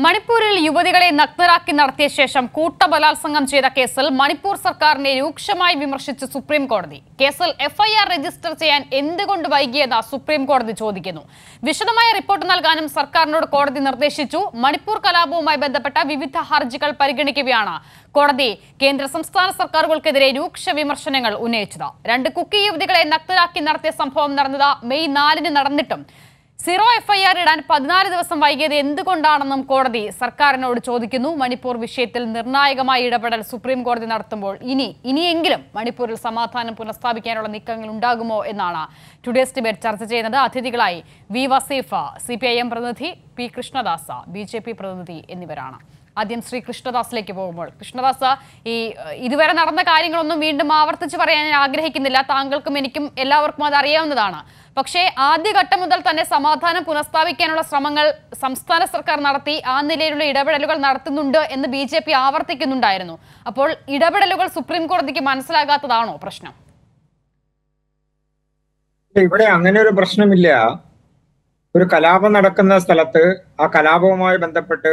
മണിപ്പൂരിൽ യുവതികളെ നഗ്നരാക്കി നടത്തിയ ശേഷം കൂട്ടബലാത്സംഗം ചെയ്ത കേസിൽ മണിപ്പൂർ സർക്കാരിനെ രൂക്ഷമായി വിമർശിച്ച് സുപ്രീം കോടതി കേസിൽ എഫ്ഐആർ രജിസ്റ്റർ ചെയ്യാൻ എന്തുകൊണ്ട് വൈകിയെന്ന് സുപ്രീം കോടതി ചോദിക്കുന്നു വിശദമായ റിപ്പോർട്ട് നൽകാനും സർക്കാരിനോട് കോടതി നിർദ്ദേശിച്ചു മണിപ്പൂർ കലാപവുമായി ബന്ധപ്പെട്ട വിവിധ ഹർജികൾ പരിഗണിക്കുകയാണ് കോടതി കേന്ദ്ര സംസ്ഥാന സർക്കാരുകൾക്കെതിരെ രൂക്ഷ വിമർശനങ്ങൾ ഉന്നയിച്ചത് രണ്ട് കുക്കി യുവതികളെ നഗ്നരാക്കി നടത്തിയ സംഭവം നടന്നത് മെയ് നാലിന് നടന്നിട്ടും സീറോ എഫ്ഐആർ ഇടാൻ പതിനാല് ദിവസം വൈകിയത് എന്തുകൊണ്ടാണെന്നും കോടതി സർക്കാരിനോട് ചോദിക്കുന്നു മണിപ്പൂർ വിഷയത്തിൽ നിർണായകമായ ഇടപെടൽ സുപ്രീം കോടതി നടത്തുമ്പോൾ ഇനി ഇനിയെങ്കിലും മണിപ്പൂരിൽ സമാധാനം പുനഃസ്ഥാപിക്കാനുള്ള നീക്കങ്ങൾ ഉണ്ടാകുമോ എന്നാണ് ടുഡേസ് ഡിബേറ്റ് ചർച്ച ചെയ്യുന്നത് അതിഥികളായി V Vaseef C P I M പ്രതിനിധി P Krishnadas B J P പ്രതിനിധി എന്നിവരാണ് ആദ്യം ശ്രീ കൃഷ്ണദാസിലേക്ക് പോകുമ്പോൾ കൃഷ്ണദാസ ഈ ഏഹ്, ഇതുവരെ നടന്ന കാര്യങ്ങളൊന്നും വീണ്ടും ആവർത്തിച്ച് പറയാൻ ഞാൻ ആഗ്രഹിക്കുന്നില്ല താങ്കൾക്കും എനിക്കും എല്ലാവർക്കും അത് അറിയാവുന്നതാണ് പക്ഷേ ആദ്യഘട്ടം മുതൽ തന്നെ സമാധാനം പുനഃസ്ഥാപിക്കാനുള്ള ശ്രമങ്ങൾ സംസ്ഥാന സർക്കാർ നടത്തി ആ നിലയിലുള്ള ഇടപെടലുകൾ നടത്തുന്നുണ്ട് എന്ന് ബി ജെ പി ആവർത്തിക്കുന്നുണ്ടായിരുന്നു അപ്പോൾ ഇടപെടലുകൾ സുപ്രീം കോടതിക്ക് മനസ്സിലാകാത്തതാണോ പ്രശ്നം ഇവിടെ അങ്ങനെ ഒരു പ്രശ്നമില്ല ഒരു കലാപം നടക്കുന്ന സ്ഥലത്ത് ആ കലാപവുമായി ബന്ധപ്പെട്ട്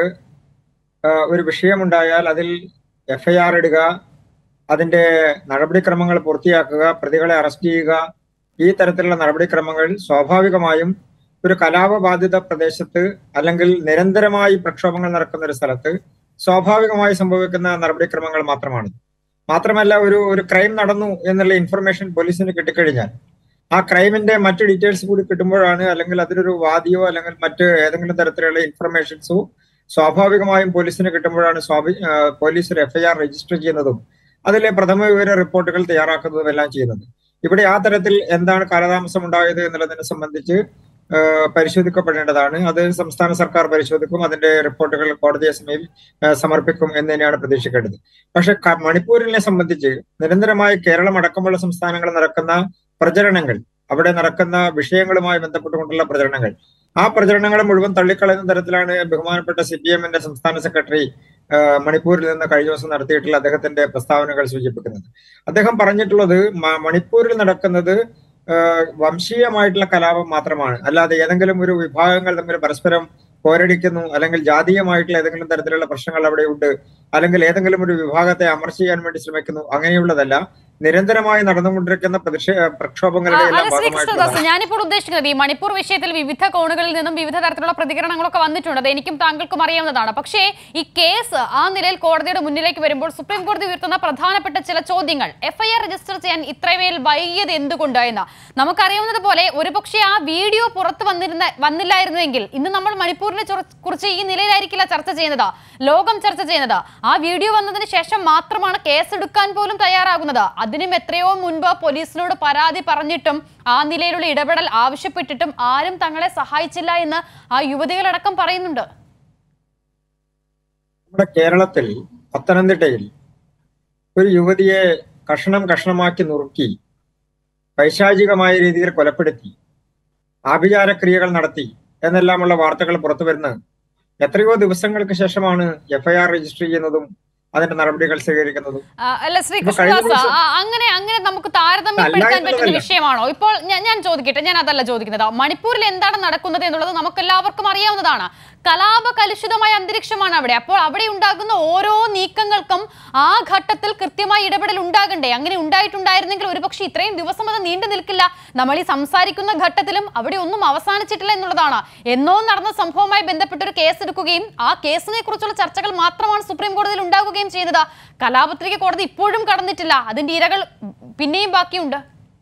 ആ, ഒരു വിഷയമുണ്ടായാൽ അതിൽ എഫ്ഐആർ ഇടുക അതിന്റെ നടപടിക്രമങ്ങൾ പൂർത്തിയാക്കുക പ്രതികളെ അറസ്റ്റ് ചെയ്യുക ഈ തരത്തിലുള്ള നടപടിക്രമങ്ങൾ സ്വാഭാവികമായും ഒരു കലാപബാധിത പ്രദേശത്ത് അല്ലെങ്കിൽ നിരന്തരമായി പ്രക്ഷോഭങ്ങൾ നടക്കുന്ന ഒരു സ്ഥലത്ത് സ്വാഭാവികമായി സംഭവിക്കുന്ന നടപടിക്രമങ്ങൾ മാത്രമാണ് മാത്രമല്ല ഒരു ഒരു ക്രൈം നടന്നു എന്നുള്ള ഇൻഫർമേഷൻ പോലീസിന് കിട്ടിക്കഴിഞ്ഞാൽ ആ ക്രൈമിന്റെ മറ്റു ഡീറ്റെയിൽസ് കൂടി കിട്ടുമ്പോഴാണ് അല്ലെങ്കിൽ അതിലൊരു വാദിയോ അല്ലെങ്കിൽ മറ്റ് ഏതെങ്കിലും തരത്തിലുള്ള ഇൻഫർമേഷൻസോ സ്വാഭാവികമായും പോലീസിന് കിട്ടുമ്പോഴാണ് സ്വാഭി ആ, പോലീസ് ഒരു എഫ്ഐആർ രജിസ്റ്റർ ചെയ്യുന്നതും അതിലെ പ്രഥമ വിവര റിപ്പോർട്ടുകൾ തയ്യാറാക്കുന്നതും എല്ലാം ചെയ്യുന്നത് ഇവിടെ ആ തരത്തിൽ എന്താണ് കാലതാമസം ഉണ്ടായത് എന്നുള്ളതിനെ സംബന്ധിച്ച് ആ, പരിശോധിക്കപ്പെടേണ്ടതാണ് അത് സംസ്ഥാന സർക്കാർ പരിശോധിക്കും അതിന്റെ റിപ്പോർട്ടുകൾ കോടതിയെ സമീപ ആ, സമർപ്പിക്കും എന്ന് തന്നെയാണ് പ്രതീക്ഷിക്കേണ്ടത് പക്ഷെ ക- മണിപ്പൂരിനെ സംബന്ധിച്ച് നിരന്തരമായി കേരളം അടക്കമുള്ള സംസ്ഥാനങ്ങളിൽ നടക്കുന്ന പ്രചരണങ്ങൾ അവിടെ നടക്കുന്ന വിഷയങ്ങളുമായി ബന്ധപ്പെട്ടുകൊണ്ടുള്ള പ്രചരണങ്ങൾ ആ പ്രചരണങ്ങൾ മുഴുവൻ തള്ളിക്കളയുന്ന തരത്തിലാണ് ബഹുമാനപ്പെട്ട സി പി എമ്മിന്റെ സംസ്ഥാന സെക്രട്ടറി ആ, മണിപ്പൂരിൽ നിന്ന് കഴിഞ്ഞ ദിവസം നടത്തിയിട്ടുള്ള അദ്ദേഹത്തിന്റെ പ്രസ്താവനകൾ സൂചിപ്പിക്കുന്നത് അദ്ദേഹം പറഞ്ഞിട്ടുള്ളത് മ- മണിപ്പൂരിൽ നടക്കുന്നത് ആ, വംശീയമായിട്ടുള്ള കലാപം മാത്രമാണ് അല്ലാതെ ഏതെങ്കിലും ഒരു വിഭാഗങ്ങൾ തമ്മിൽ പരസ്പരം പോരടിക്കുന്നു അല്ലെങ്കിൽ ജാതീയമായിട്ടുള്ള ഏതെങ്കിലും തരത്തിലുള്ള പ്രശ്നങ്ങൾ അവിടെ ഉണ്ട് അല്ലെങ്കിൽ ഏതെങ്കിലും ഒരു വിഭാഗത്തെ അമർച്ച ചെയ്യാൻ വേണ്ടി ശ്രമിക്കുന്നു അങ്ങനെയുള്ളതല്ല നിരന്തരമായി നടന്നുകൊണ്ടിരിക്കുന്ന പ്രതിഷേ പ്രക്ഷോഭങ്ങളുടെ ആ, എല്ലാം അല്ല ശ്രീ ഭാഗമായിട്ടുള്ള കൃഷ്ണദാസ് ഞാനിപ്പോൾ ഉദ്ദേശിക്കുന്നത് ഈ മണിപ്പൂർ വിഷയത്തിൽ വിവിധ കോണുകളിൽ നിന്നും വിവിധ തരത്തിലുള്ള പ്രതികരണങ്ങളൊക്കെ വന്നിട്ടുണ്ട് അത് എനിക്കും താങ്കൾക്കും അറിയാവുന്നതാണ് പക്ഷേ ഈ കേസ് ആ നിലയിൽ കോടതിയുടെ മുന്നിലേക്ക് വരുമ്പോൾ സുപ്രീം കോടതി ഉയർത്തുന്ന പ്രധാനപ്പെട്ട ചില ചോദ്യങ്ങൾ എഫ്ഐആർ രജിസ്റ്റർ ചെയ്യാൻ ഇത്രമേൽ വൈകിയത് എന്തുകൊണ്ട് എന്ന് നമുക്കറിയാവുന്നത് പോലെ ഒരുപക്ഷെ ആ വീഡിയോ പുറത്ത് വന്നിരുന്ന വന്നില്ലായിരുന്നുവെങ്കിൽ ഇന്ന് നമ്മൾ മണിപ്പൂരിനെ ചുറ- കുറിച്ച് ഈ നിലയിലായിരിക്കില്ല ചർച്ച ചെയ്യുന്നത് ലോകം ചർച്ച ചെയ്യുന്നത് ആ വീഡിയോ വന്നതിന് ശേഷം മാത്രമാണ് കേസ് എടുക്കാൻ പോലും തയ്യാറാകുന്നത് അതിനും എത്രയോ മുൻപ് പോലീസിനോട് പരാതി പറഞ്ഞിട്ടും ആ നിലയിലുള്ള ഇടപെടൽ ആവശ്യപ്പെട്ടിട്ടും ആരും തങ്ങളെ സഹായിച്ചില്ല എന്ന് ആ യുവതികളടക്കം പറയുന്നുണ്ട് നമ്മുടെ കേരളത്തിൽ പത്തനംതിട്ടയിൽ ഒരു യുവതിയെ കഷണം കഷണമാക്കി നുറുക്കി പൈശാചികമായ രീതിയിൽ കൊലപ്പെടുത്തി ആഭിചാരക്രിയകൾ നടത്തി എന്നെല്ലാമുള്ള വാർത്തകൾ പുറത്തു വരുന്നത് എത്രയോ ദിവസങ്ങൾക്ക് ശേഷമാണ് എഫ്ഐആർ രജിസ്റ്റർ ചെയ്യുന്നതും അതിന്റെ നടപടികൾ സ്വീകരിക്കുന്നതും ആ, അല്ല ശ്രീ ഇപ്പൊ കഴിഞ്ഞ കൃഷ്ണദാസ് ദിവസം- ആ, അങ്ങനെ അങ്ങനെ നമുക്ക് താരതമ്യപ്പെടുത്താൻ അല്ല പറ്റുന്ന എന്നുള്ളതല്ല. വിഷയമാണോ ഇപ്പോൾ ഞാൻ ഞാൻ ചോദിക്കട്ടെ ഞാൻ അതല്ല ചോദിക്കുന്നത് മണിപ്പൂരിൽ എന്താണ് നടക്കുന്നത് എന്നുള്ളത് നമുക്ക് എല്ലാവർക്കും അറിയാവുന്നതാണ് കലാപ കലുഷിതമായ അന്തരീക്ഷമാണ് അവിടെ അപ്പോൾ അവിടെ ഉണ്ടാകുന്ന ഓരോ നീക്കങ്ങൾക്കും ആ ഘട്ടത്തിൽ കൃത്യമായ ഇടപെടൽ ഉണ്ടാകണ്ടേ അങ്ങനെ ഉണ്ടായിട്ടുണ്ടായിരുന്നെങ്കിൽ ഒരുപക്ഷെ ഇത്രയും ദിവസം അത് നീണ്ടു നിൽക്കില്ല നമ്മൾ ഈ സംസാരിക്കുന്ന ഘട്ടത്തിലും അവിടെ ഒന്നും അവസാനിച്ചിട്ടില്ല എന്നുള്ളതാണ് എന്നോ നടന്ന സംഭവവുമായി ബന്ധപ്പെട്ട് ഒരു കേസ് എടുക്കുകയും ആ കേസിനെ കുറിച്ചുള്ള ചർച്ചകൾ മാത്രമാണ് സുപ്രീം കോടതിയിൽ ഉണ്ടാകുകയും ചെയ്യുന്നത് കലാപത്തിലേക്ക് കോടതി ഇപ്പോഴും കടന്നിട്ടില്ല അതിന്റെ ഇരകൾ പിന്നെയും ബാക്കിയുണ്ട്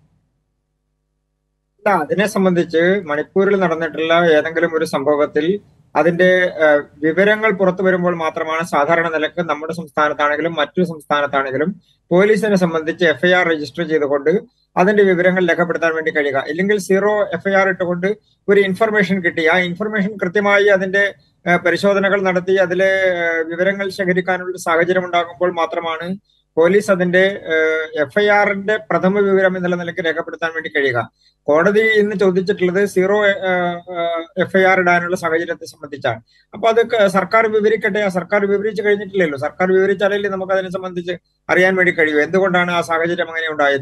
അല്ല അതിനെ സംബന്ധിച്ച് മണിപ്പൂരിൽ നടന്നിട്ടുള്ള ഏതെങ്കിലും ഒരു സംഭവത്തിൽ അതിന്റെ ഏഹ്, വിവരങ്ങൾ പുറത്തു വരുമ്പോൾ മാത്രമാണ് സാധാരണ നിലക്ക് നമ്മുടെ സംസ്ഥാനത്താണെങ്കിലും മറ്റു സംസ്ഥാനത്താണെങ്കിലും പോലീസിനെ സംബന്ധിച്ച് എഫ്ഐആർ രജിസ്റ്റർ ചെയ്തുകൊണ്ട് അതിന്റെ വിവരങ്ങൾ രേഖപ്പെടുത്താൻ വേണ്ടി കഴിയുക ഇല്ലെങ്കിൽ സീറോ എഫ്ഐആർ ഇട്ടുകൊണ്ട് ഒരു ഇൻഫർമേഷൻ കിട്ടി ആ ഇൻഫർമേഷൻ കൃത്യമായി അതിന്റെ ഏഹ്, പരിശോധനകൾ നടത്തി അതിലെ ഏഹ്, വിവരങ്ങൾ ശേഖരിക്കാനുള്ള ഒരു സാഹചര്യം ഉണ്ടാകുമ്പോൾ മാത്രമാണ് പോലീസ് അതിന്റെ എഫ്ഐആറിന്റെ പ്രഥമ വിവരം എന്നുള്ള നിലയ്ക്ക് രേഖപ്പെടുത്താൻ വേണ്ടി കഴിയുക കോടതി ഇന്ന് ചോദിച്ചിട്ടുള്ളത് സീറോ എഫ്ഐആർ ഇടാനുള്ള സാഹചര്യത്തെ സംബന്ധിച്ചാണ് അപ്പൊ അത് ക- സർക്കാർ വിവരിക്കട്ടെ ആ സർക്കാർ വിവരിച്ചു കഴിഞ്ഞിട്ടില്ലല്ലോ സർക്കാർ വിവരിച്ചാലല്ലേ നമുക്ക് അതിനെ സംബന്ധിച്ച് അറിയാൻ വേണ്ടി കഴിയൂ എന്തുകൊണ്ടാണ് ആ സാഹചര്യം അങ്ങനെ ഉണ്ടായത്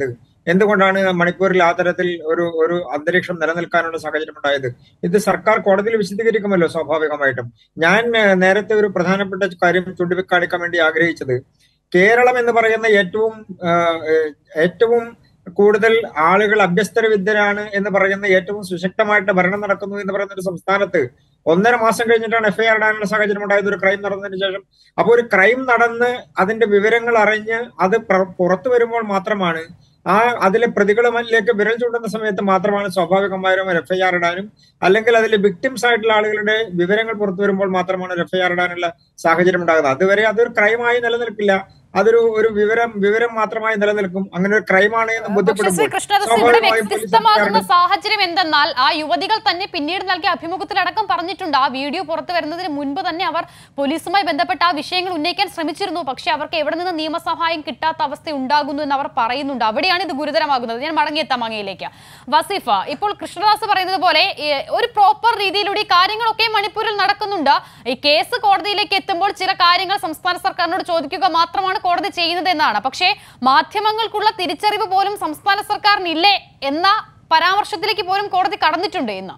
എന്തുകൊണ്ടാണ് മണിപ്പൂരിൽ ആ തരത്തിൽ ഒരു ഒരു അന്തരീക്ഷം നിലനിൽക്കാനുള്ള സാഹചര്യം ഉണ്ടായത് ഇത് സർക്കാർ കോടതിയിൽ വിശദീകരിക്കുമല്ലോ സ്വാഭാവികമായിട്ടും ഞാൻ ഏഹ്, നേരത്തെ ഒരു പ്രധാനപ്പെട്ട കാര്യം ചൂണ്ടിക്കാണിക്കാൻ വേണ്ടി ആഗ്രഹിച്ചത് കേരളം എന്ന് പറയുന്ന ഏറ്റവും ആഹ്, ഏഹ്, ഏറ്റവും കൂടുതൽ ആളുകൾ അഭ്യസ്തര വിദ്യരാണ് എന്ന് പറയുന്ന ഏറ്റവും സുശക്തമായിട്ട് ഭരണം നടക്കുന്നു എന്ന് പറയുന്ന ഒരു സംസ്ഥാനത്ത് ഒന്നര മാസം കഴിഞ്ഞിട്ടാണ് എഫ്ഐആർ ഇടാനുള്ള സാഹചര്യം ഉണ്ടായത് ഒരു ക്രൈം നടന്നതിന് ശേഷം അപ്പോൾ ഒരു ക്രൈം നടന്ന് അതിന്റെ വിവരങ്ങൾ അറിഞ്ഞ് അത് പ്ര- പുറത്തു വരുമ്പോൾ മാത്രമാണ് ആ അതിലെ പ്രതികളിലേക്ക് വിരൽ ചൂണ്ടുന്ന സമയത്ത് മാത്രമാണ് സ്വാഭാവികമായും ഒരു എഫ്ഐആർ ഇടാനും അല്ലെങ്കിൽ അതിൽ വിക്ടിംസ് ആയിട്ടുള്ള ആളുകളുടെ വിവരങ്ങൾ പുറത്തു വരുമ്പോൾ മാത്രമാണ് ഒരു എഫ്ഐആർ ഇടാനുള്ള സാഹചര്യം ഉണ്ടാകുന്നത് അതുവരെ അതൊരു ക്രൈമായി നിലനിൽക്കില്ല അതൊരു ഒരു വിവരം വിവരം മാത്രമായി നിലനിൽക്കും അങ്ങനെ ഒരു ക്രൈമാണ് എന്ന് പക്ഷേ ശ്രീ ബോധ്യപ്പെടുമ്പോൾ കൃഷ്ണദാസ് ഇവിടെ സ്വാഭാവികമായും പോലീസ് വ്യത്യസ്തമാകുന്ന സർക്കാരിന് സാഹചര്യം എന്തെന്നാൽ ആ യുവതികൾ തന്നെ പിന്നീട് നൽകിയ അഭിമുഖത്തിലടക്കം പറഞ്ഞിട്ടുണ്ട് ആ വീഡിയോ പുറത്തു വരുന്നതിന് മുൻപ് തന്നെ അവർ പോലീസുമായി ബന്ധപ്പെട്ട ആ വിഷയങ്ങൾ ഉന്നയിക്കാൻ ശ്രമിച്ചിരുന്നു പക്ഷേ അവർക്ക് എവിടെ നിന്ന് നിയമസഹായം കിട്ടാത്ത അവസ്ഥ ഉണ്ടാകുന്നു എന്ന് അവർ പറയുന്നുണ്ട് അവിടെയാണ് ഇത് ഗുരുതരമാകുന്നത് ഞാൻ മടങ്ങിയെത്താം അങ്ങയിലേക്ക് വസീഫ ഇപ്പോൾ കൃഷ്ണദാസ് പറയുന്നത് പോലെ ഈ ഒരു പ്രോപ്പർ രീതിയിലൂടെ ഈ കാര്യങ്ങളൊക്കെ മണിപ്പൂരിൽ നടക്കുന്നുണ്ട് ഈ കേസ് കോടതിയിലേക്ക് എത്തുമ്പോൾ ചില കാര്യങ്ങൾ സംസ്ഥാന സർക്കാരിനോട് ചോദിക്കുക മാത്രമാണ് കോടതി ചെയ്യുന്നത് എന്നാണ് പക്ഷേ മാധ്യമങ്ങൾക്കുള്ള തിരിച്ചറിവ് പോലും സംസ്ഥാന സർക്കാരിനില്ലേ എന്ന പരാമർശത്തിലേക്ക് പോലും കോടതി കടന്നിട്ടുണ്ട് എന്ന്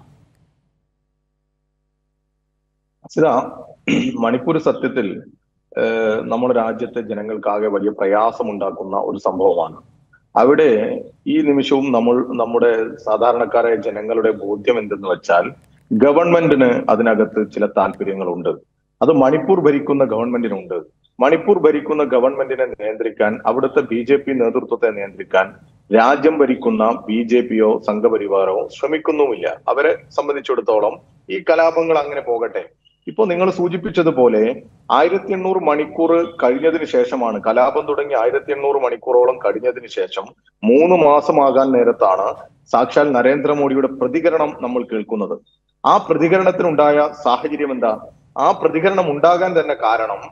ഇതാ മണിപ്പൂർ സത്യത്തിൽ ഏഹ്, നമ്മുടെ രാജ്യത്തെ ജനങ്ങൾക്കാകെ വലിയ പ്രയാസമുണ്ടാക്കുന്ന ഒരു സംഭവമാണ് അവിടെ ഈ നിമിഷവും നമ്മൾ നമ്മുടെ സാധാരണക്കാരായ ജനങ്ങളുടെ ബോധ്യം എന്തെന്ന് വെച്ചാൽ ഗവൺമെന്റിന് അതിനകത്ത് ചില താല്പര്യങ്ങളുണ്ട് അത് മണിപ്പൂർ ഭരിക്കുന്ന ഗവൺമെന്റിനുണ്ട് മണിപ്പൂർ ഭരിക്കുന്ന ഗവൺമെന്റിനെ നിയന്ത്രിക്കാൻ അവിടുത്തെ ബി ജെ പി നേതൃത്വത്തെ നിയന്ത്രിക്കാൻ രാജ്യം ഭരിക്കുന്ന ബി ജെ പിയോ സംഘപരിവാരോ ശ്രമിക്കുന്നുമില്ല അവരെ സംബന്ധിച്ചിടത്തോളം ഈ കലാപങ്ങൾ അങ്ങനെ പോകട്ടെ ഇപ്പോ നിങ്ങൾ സൂചിപ്പിച്ചതുപോലെ ആയിരത്തി എണ്ണൂറ് മണിക്കൂർ കഴിഞ്ഞതിന് ശേഷമാണ് കലാപം തുടങ്ങി ആയിരത്തി എണ്ണൂറ് മണിക്കൂറോളം കഴിഞ്ഞതിന് ശേഷം മൂന്ന് മാസമാകാൻ നേരത്താണ് സാക്ഷാൽ നരേന്ദ്രമോദിയുടെ പ്രതികരണം നമ്മൾ കേൾക്കുന്നത് ആ പ്രതികരണത്തിനുണ്ടായ സാഹചര്യം എന്താ ആ പ്രതികരണം ഉണ്ടാകാൻ തന്നെ കാരണം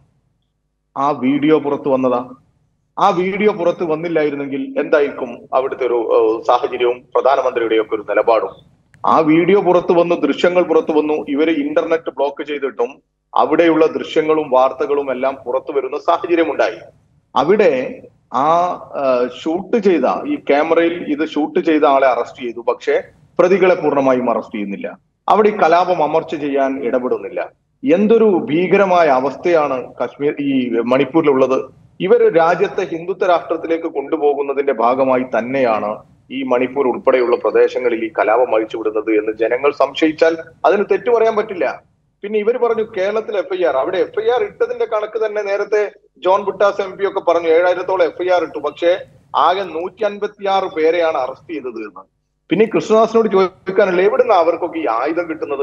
ആ വീഡിയോ പുറത്തു വന്നതാ ആ വീഡിയോ പുറത്ത് വന്നില്ലായിരുന്നെങ്കിൽ എന്തായിരിക്കും അവിടുത്തെ ഒരു ഏഹ്, സാഹചര്യവും പ്രധാനമന്ത്രിയുടെയും ഒക്കെ ഒരു നിലപാടും ആ വീഡിയോ പുറത്തു വന്നു ദൃശ്യങ്ങൾ പുറത്തു വന്നു ഇവര് ഇന്റർനെറ്റ് ബ്ലോക്ക് ചെയ്തിട്ടും അവിടെയുള്ള ദൃശ്യങ്ങളും വാർത്തകളും എല്ലാം പുറത്തു വരുന്ന സാഹചര്യം ഉണ്ടായി അവിടെ ആ ഷൂട്ട് ചെയ്ത ഈ ക്യാമറയിൽ ഇത് ഷൂട്ട് ചെയ്ത ആളെ അറസ്റ്റ് ചെയ്തു പക്ഷേ പ്രതികളെ പൂർണ്ണമായും അറസ്റ്റ് ചെയ്യുന്നില്ല അവിടെ ഈ കലാപം അമർച്ച ചെയ്യാൻ ഇടപെടുന്നില്ല എന്തൊരു ഭീകരമായ അവസ്ഥയാണ് കശ്മീർ ഈ മണിപ്പൂരിലുള്ളത് ഇവർ രാജ്യത്തെ ഹിന്ദുത്വ രാഷ്ട്രത്തിലേക്ക് കൊണ്ടുപോകുന്നതിന്റെ ഭാഗമായി തന്നെയാണ് ഈ മണിപ്പൂർ ഉൾപ്പെടെയുള്ള പ്രദേശങ്ങളിൽ ഈ കലാപം അഴിച്ചുവിടുന്നത് എന്ന് ജനങ്ങൾ സംശയിച്ചാൽ അതിന് തെറ്റു പറയാൻ പറ്റില്ല പിന്നെ ഇവർ പറഞ്ഞു കേരളത്തിൽ എഫ്ഐആർ അവിടെ എഫ്ഐആർ ഇട്ടതിന്റെ കണക്ക് തന്നെ നേരത്തെ ജോൺ ബുട്ടാസ് എം പി ഒക്കെ പറഞ്ഞു ഏഴായിരത്തോളം എഫ്ഐആർ ഇട്ടു പക്ഷേ ആകെ നൂറ്റി അൻപത്തി ആറ് പേരെയാണ് അറസ്റ്റ് ചെയ്തത് എന്ന് പിന്നെ ഈ കൃഷ്ണദാസിനോട് ചോദിക്കാനുള്ള എവിടുന്ന അവർക്കൊക്കെ ഈ ആയുധം കിട്ടുന്നത്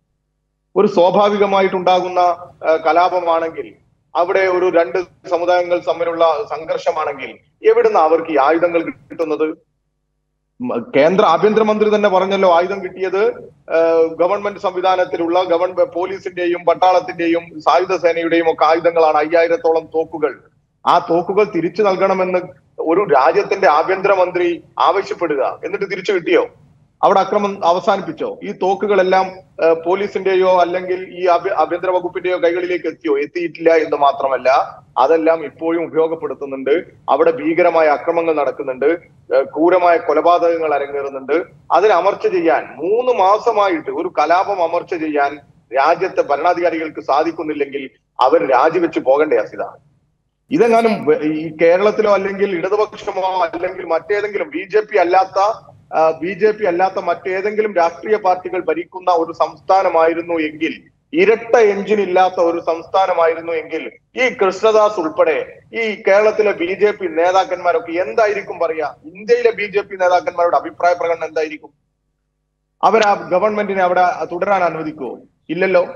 ഒരു സ്വാഭാവികമായിട്ടുണ്ടാകുന്ന ആ, കലാപമാണെങ്കിൽ അവിടെ ഒരു രണ്ട് സമുദായങ്ങൾ തമ്മിലുള്ള സംഘർഷമാണെങ്കിൽ എവിടുന്ന അവർക്ക് ഈ ആയുധങ്ങൾ കിട്ടുന്നത് മ- കേന്ദ്ര ആഭ്യന്തരമന്ത്രി തന്നെ പറഞ്ഞല്ലോ ആയുധം കിട്ടിയത് ആ, ഗവൺമെന്റ് സംവിധാനത്തിലുള്ള ഗവൺമെന്റ് പോലീസിന്റെയും പട്ടാളത്തിന്റെയും സായുധ സേനയുടെയും ഒക്കെ ആയുധങ്ങളാണ് അയ്യായിരത്തോളം തോക്കുകൾ ആ തോക്കുകൾ തിരിച്ചു നൽകണമെന്ന് ഒരു രാജ്യത്തിന്റെ ആഭ്യന്തരമന്ത്രി ആവശ്യപ്പെടുക എന്നിട്ട് തിരിച്ചു കിട്ടിയോ അവിടെ അക്രമം അവസാനിപ്പിച്ചോ ഈ തോക്കുകളെല്ലാം ആ, പോലീസിന്റെയോ അല്ലെങ്കിൽ ഈ ആഭ്യ- ആഭ്യന്തര വകുപ്പിന്റെയോ കൈകളിലേക്ക് എത്തിയോ എത്തിയിട്ടില്ല എന്ന് മാത്രമല്ല അതെല്ലാം ഇപ്പോഴും ഉപയോഗപ്പെടുത്തുന്നുണ്ട് അവിടെ ഭീകരമായ അക്രമങ്ങൾ നടക്കുന്നുണ്ട് ആ, ക്രൂരമായ കൊലപാതകങ്ങൾ അരങ്ങേറുന്നുണ്ട് അതിന് അമർച്ച ചെയ്യാൻ മൂന്ന് മാസമായിട്ട് ഒരു കലാപം അമർച്ച ചെയ്യാൻ രാജ്യത്തെ ഭരണാധികാരികൾക്ക് സാധിക്കുന്നില്ലെങ്കിൽ അവർ രാജിവെച്ച് പോകണ്ടേ അസിത ഇതെങ്ങാനും വ- ഈ കേരളത്തിലോ അല്ലെങ്കിൽ ഇടതുപക്ഷമോ അല്ലെങ്കിൽ മറ്റേതെങ്കിലും ബി ജെ പി അല്ലാത്ത ബി ജെ പി അല്ലാത്ത മറ്റേതെങ്കിലും രാഷ്ട്രീയ പാർട്ടികൾ ഭരിക്കുന്ന ഒരു സംസ്ഥാനമായിരുന്നു എങ്കിൽ ഇരട്ട എഞ്ചിൻ ഇല്ലാത്ത ഒരു സംസ്ഥാനമായിരുന്നു എങ്കിൽ ഈ കൃഷ്ണദാസ് ഉൾപ്പെടെ ഈ കേരളത്തിലെ ബി ജെ പി നേതാക്കന്മാരൊക്കെ എന്തായിരിക്കും പറയാ ഇന്ത്യയിലെ ബി ജെ പി നേതാക്കന്മാരുടെ അഭിപ്രായ പ്രകടനം എന്തായിരിക്കും അവർ ആ ഗവൺമെന്റിനെ അവിടെ തുടരാൻ അനുവദിക്കുമോ ഇല്ലല്ലോ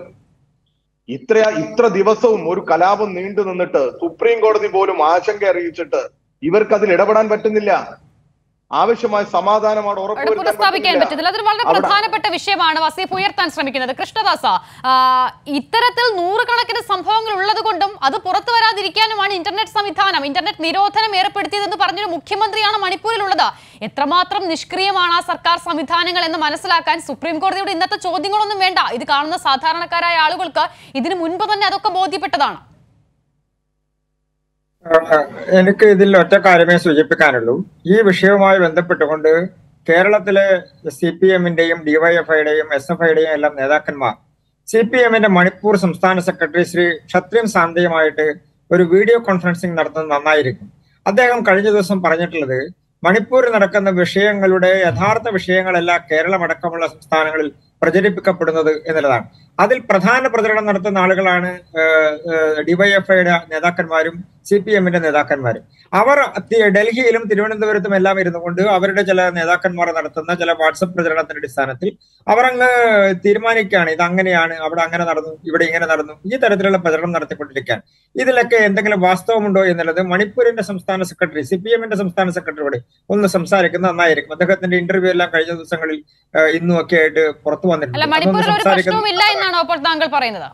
ഇത്ര ഇത്ര ദിവസവും ഒരു കലാപം നീണ്ടു നിന്നിട്ട് സുപ്രീം കോടതി പോലും ആശങ്ക അറിയിച്ചിട്ട് ഇവർക്ക് അതിൽ ഇടപെടാൻ പറ്റുന്നില്ല ആവശ്യമായ സമാധാനമാണ് അവിടെ ഉറപ്പുവരുത്താൻ പുനഃസ്ഥാപിക്കാൻ പറ്റുന്നില്ല. പറ്റത്തില്ല അതൊരു വളരെ അവിടെ- പ്രധാനപ്പെട്ട വിഷയമാണ് വസീഫ് ഉയർത്താൻ ശ്രമിക്കുന്നത് കൃഷ്ണദാസ ആ, ഇത്തരത്തിൽ നൂറുകണക്കിന് സംഭവങ്ങൾ ഉള്ളത് കൊണ്ടും അത് പുറത്തു വരാതിരിക്കാനുമാണ് ഇന്റർനെറ്റ് സംവിധാനം ഇന്റർനെറ്റ് നിരോധനം ഏർപ്പെടുത്തിയതെന്ന് പറഞ്ഞൊരു മുഖ്യമന്ത്രിയാണ് മണിപ്പൂരിലുള്ളത് എത്രമാത്രം നിഷ്ക്രിയമാണ് ആ സർക്കാർ സംവിധാനങ്ങൾ എന്ന് മനസ്സിലാക്കാൻ സുപ്രീം കോടതിയുടെ ഇന്നത്തെ ചോദ്യങ്ങളൊന്നും വേണ്ട ഇത് കാണുന്ന സാധാരണക്കാരായ ആളുകൾക്ക് ഇതിനു മുൻപ് തന്നെ അതൊക്കെ ബോധ്യപ്പെട്ടതാണ് ഏഹ് എനിക്ക് ഇതിൽ ഒറ്റ കാര്യമേ സൂചിപ്പിക്കാനുള്ളൂ ഈ വിഷയവുമായി ബന്ധപ്പെട്ടുകൊണ്ട് കേരളത്തിലെ സി പി എമ്മിന്റെയും ഡിവൈഎഫ്ഐയുടെയും എസ് എഫ് ഐയുടെയും എല്ലാം നേതാക്കന്മാർ സി പി എമ്മിന്റെ മണിപ്പൂർ സംസ്ഥാന സെക്രട്ടറി ശ്രീ ക്ഷത്രിയം സാന്തിയുമായിട്ട് ഒരു വീഡിയോ കോൺഫറൻസിംഗ് നടത്തുന്നത് നന്നായിരിക്കും അദ്ദേഹം കഴിഞ്ഞ ദിവസം പറഞ്ഞിട്ടുള്ളത് മണിപ്പൂരിൽ നടക്കുന്ന വിഷയങ്ങളുടെ യഥാർത്ഥ വിഷയങ്ങളെല്ലാം കേരളമടക്കമുള്ള സംസ്ഥാനങ്ങളിൽ പ്രചരിപ്പിക്കപ്പെടുന്നത് എന്നുള്ളതാണ് അതിൽ പ്രധാന പ്രചരണം നടത്തുന്ന ആളുകളാണ് ഡിവൈഎഫ്ഐയുടെ നേതാക്കന്മാരും സി പി എമ്മിന്റെ നേതാക്കന്മാരും അവർ തി- ഡൽഹിയിലും തിരുവനന്തപുരത്തും എല്ലാം ഇരുന്നു കൊണ്ട് അവരുടെ ചില നേതാക്കന്മാർ നടത്തുന്ന ചില വാട്സപ്പ് പ്രചരണത്തിന്റെ അടിസ്ഥാനത്തിൽ അവർ അങ്ങ് തീരുമാനിക്കുകയാണ് ഇത് അങ്ങനെയാണ് അവിടെ അങ്ങനെ നടന്നു ഇവിടെ ഇങ്ങനെ നടന്നു ഈ തരത്തിലുള്ള പ്രചരണം നടത്തിക്കൊണ്ടിരിക്കുകയാണ് ഇതിലൊക്കെ എന്തെങ്കിലും വാസ്തവമുണ്ടോ എന്നുള്ളത് മണിപ്പൂരിന്റെ സംസ്ഥാന സെക്രട്ടറി സി പി എമ്മിന്റെ സംസ്ഥാന സെക്രട്ടറിയോട് ഒന്ന് സംസാരിക്കുന്നത് നന്നായിരിക്കും അദ്ദേഹത്തിന്റെ ഇന്റർവ്യൂ എല്ലാം കഴിഞ്ഞ ദിവസങ്ങളിൽ ഏഹ്, ഇന്നും ഒക്കെ ആയിട്ട് പുറത്തു അല്ല വന്നിട്ടുണ്ട് അതൊന്ന് മണിപ്പൂരിൽ ഒരു സംസാരിക്കുന്നത് പ്രശ്നവും ഇല്ല എന്നാണോ അപ്പോൾ താങ്കൾ പറയുന്നത്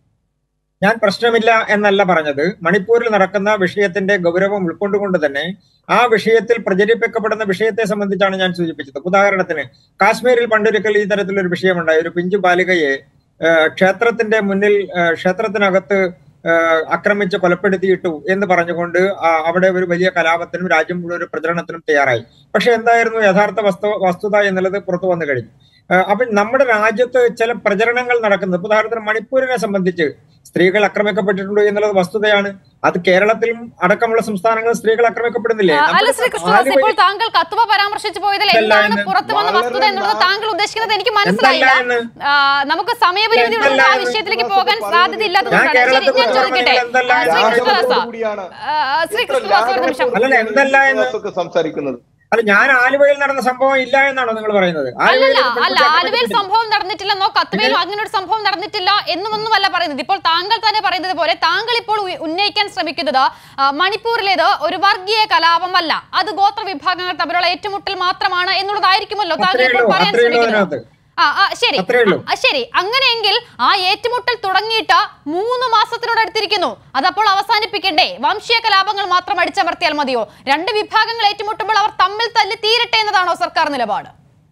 ഞാൻ പ്രശ്നമില്ല എന്നല്ല പറഞ്ഞത് മണിപ്പൂരിൽ നടക്കുന്ന വിഷയത്തിന്റെ ഗൗരവം ഉൾക്കൊണ്ടുകൊണ്ട് തന്നെ ആ വിഷയത്തിൽ പ്രചരിപ്പിക്കപ്പെടുന്ന വിഷയത്തെ സംബന്ധിച്ചാണ് ഞാൻ സൂചിപ്പിച്ചത് ഉദാഹരണത്തിന് കാശ്മീരിൽ പണ്ടൊരിക്കൽ ഈ തരത്തിലൊരു വിഷയമുണ്ടായി ഒരു പിഞ്ചു ബാലികയെ ആ, ക്ഷേത്രത്തിന്റെ മുന്നിൽ ആ, ക്ഷേത്രത്തിനകത്ത് ആ, ആക്രമിച്ച് കൊലപ്പെടുത്തിയിട്ടു എന്ന് പറഞ്ഞുകൊണ്ട് ആ, അവിടെ ഒരു വലിയ കലാപത്തിനും രാജ്യം മുഴുവൻ ഒരു പ്രചരണത്തിനും തയ്യാറായി പക്ഷെ എന്തായിരുന്നു യഥാർത്ഥ വസ്തു വസ്തുത എന്നുള്ളത് പുറത്തു വന്നു കഴിഞ്ഞു ആ, അപ്പൊ നമ്മുടെ രാജ്യത്ത് ചില പ്രചരണങ്ങൾ നടക്കുന്നത് ഇപ്പൊ ഉദാഹരണത്തിന് മണിപ്പൂരിനെ സംബന്ധിച്ച് സ്ത്രീകൾ ആക്രമിക്കപ്പെട്ടിട്ടുണ്ടോ എന്നുള്ളത് വസ്തുതയാണ് അത് കേരളത്തിലും അടക്കമുള്ള സംസ്ഥാനങ്ങളിൽ സ്ത്രീകൾ ആക്രമിക്കപ്പെടുന്നില്ലേ ആ, അല്ല നമ്മുടെ ശ്രീ കൃഷ്ണദാസ് ആലുവയിൽ ഇപ്പോൾ താങ്കൾ കത്തുവ പരാമർശിച്ചു പോയതിൽ എന്തല്ല എന്താണ് എന്ന് പുറത്തു വന്ന വളരെ വസ്തുത എന്നുള്ളത് നാ- താങ്കൾ ഉദ്ദേശിക്കുന്നത് എനിക്ക് എന്തല്ല മനസ്സിലായില്ല എന്ന് ആ, നമുക്ക് സമയപരിധി ഉള്ളത് എന്തല്ല ആ എന്ന് വിഷയത്തിലേക്ക് കൃഷ്ണദാസ് പോകാൻ പറയുന്നത് സാധ്യതയില്ലാത്തതുകൊണ്ടാണ് ഞാൻ ശരി ഞാൻ കേരളത്തെ ചോദിക്കട്ടെ കുറിച്ച് എന്തല്ല ആ, ശ്രീ എന്ന് കൃഷ്ണദാസ കൂടിയാണ് ആ, ശ്രീ എത്ര കൃഷ്ണദാസ് ഒരു നിമിഷം അല്ലല്ല, എന്തല്ല എന്ന് ലാഘവത്തോടുകൂടിയാണ് സംസാരിക്കുന്നത് അല്ല ഞാൻ ആലുവയിൽ നടന്ന സംഭവം ഇല്ല എന്നാണോ നിങ്ങൾ പറയുന്നത് ആലുവയിൽ അല്ലല്ല ഒരു അല്ല പെൺകുട്ടി ആലുവയിൽ ആക്രമിക്കപ്പെട്ടിട്ടില്ല. സംഭവം നടന്നിട്ടില്ലെന്നോ കത്തുവയിലോ അങ്ങനെ ഒരു സംഭവം നടന്നിട്ടില്ല എന്നുമൊന്നുമല്ല പറയുന്നത് ഇപ്പോൾ താങ്കൾ തന്നെ പറയുന്നത് പോലെ താങ്കൾ ഇപ്പോൾ ഉ- ഉന്നയിക്കാൻ ശ്രമിക്കുന്നത് ആ, മണിപ്പൂരിലേത് ഒരു വർഗീയ കലാപമല്ല അത് ഗോത്ര വിഭാഗങ്ങൾ തമ്മിലുള്ള ഏറ്റുമുട്ടൽ മാത്രമാണ് എന്നുള്ളതായിരിക്കുമല്ലോ താങ്കൾ അത്രയേ ഇപ്പോൾ ഉള്ളൂ പറയാൻ അത്രയേ ഉള്ളൂ ശ്രമിക്കുന്നത് അതിനകത്ത് ആ ആ ശരി അത്രയേ ഉള്ളൂ. ആ, ശരി അങ്ങനെയെങ്കിൽ ആ ഏറ്റുമുട്ടൽ തുടങ്ങിയിട്ട് മൂന്ന് മാസത്തിനോട് അടുത്തിരിക്കുന്നു അതപ്പോൾ അവസാനിപ്പിക്കണ്ടേ വംശീയ കലാപങ്ങൾ മാത്രം അടിച്ചമർത്തിയാൽ മതിയോ രണ്ട് വിഭാഗങ്ങൾ ഏറ്റുമുട്ടുമ്പോൾ അവർ തമ്മിൽ തല്ലി തീരട്ടെ എന്നതാണോ സർക്കാർ നിലപാട്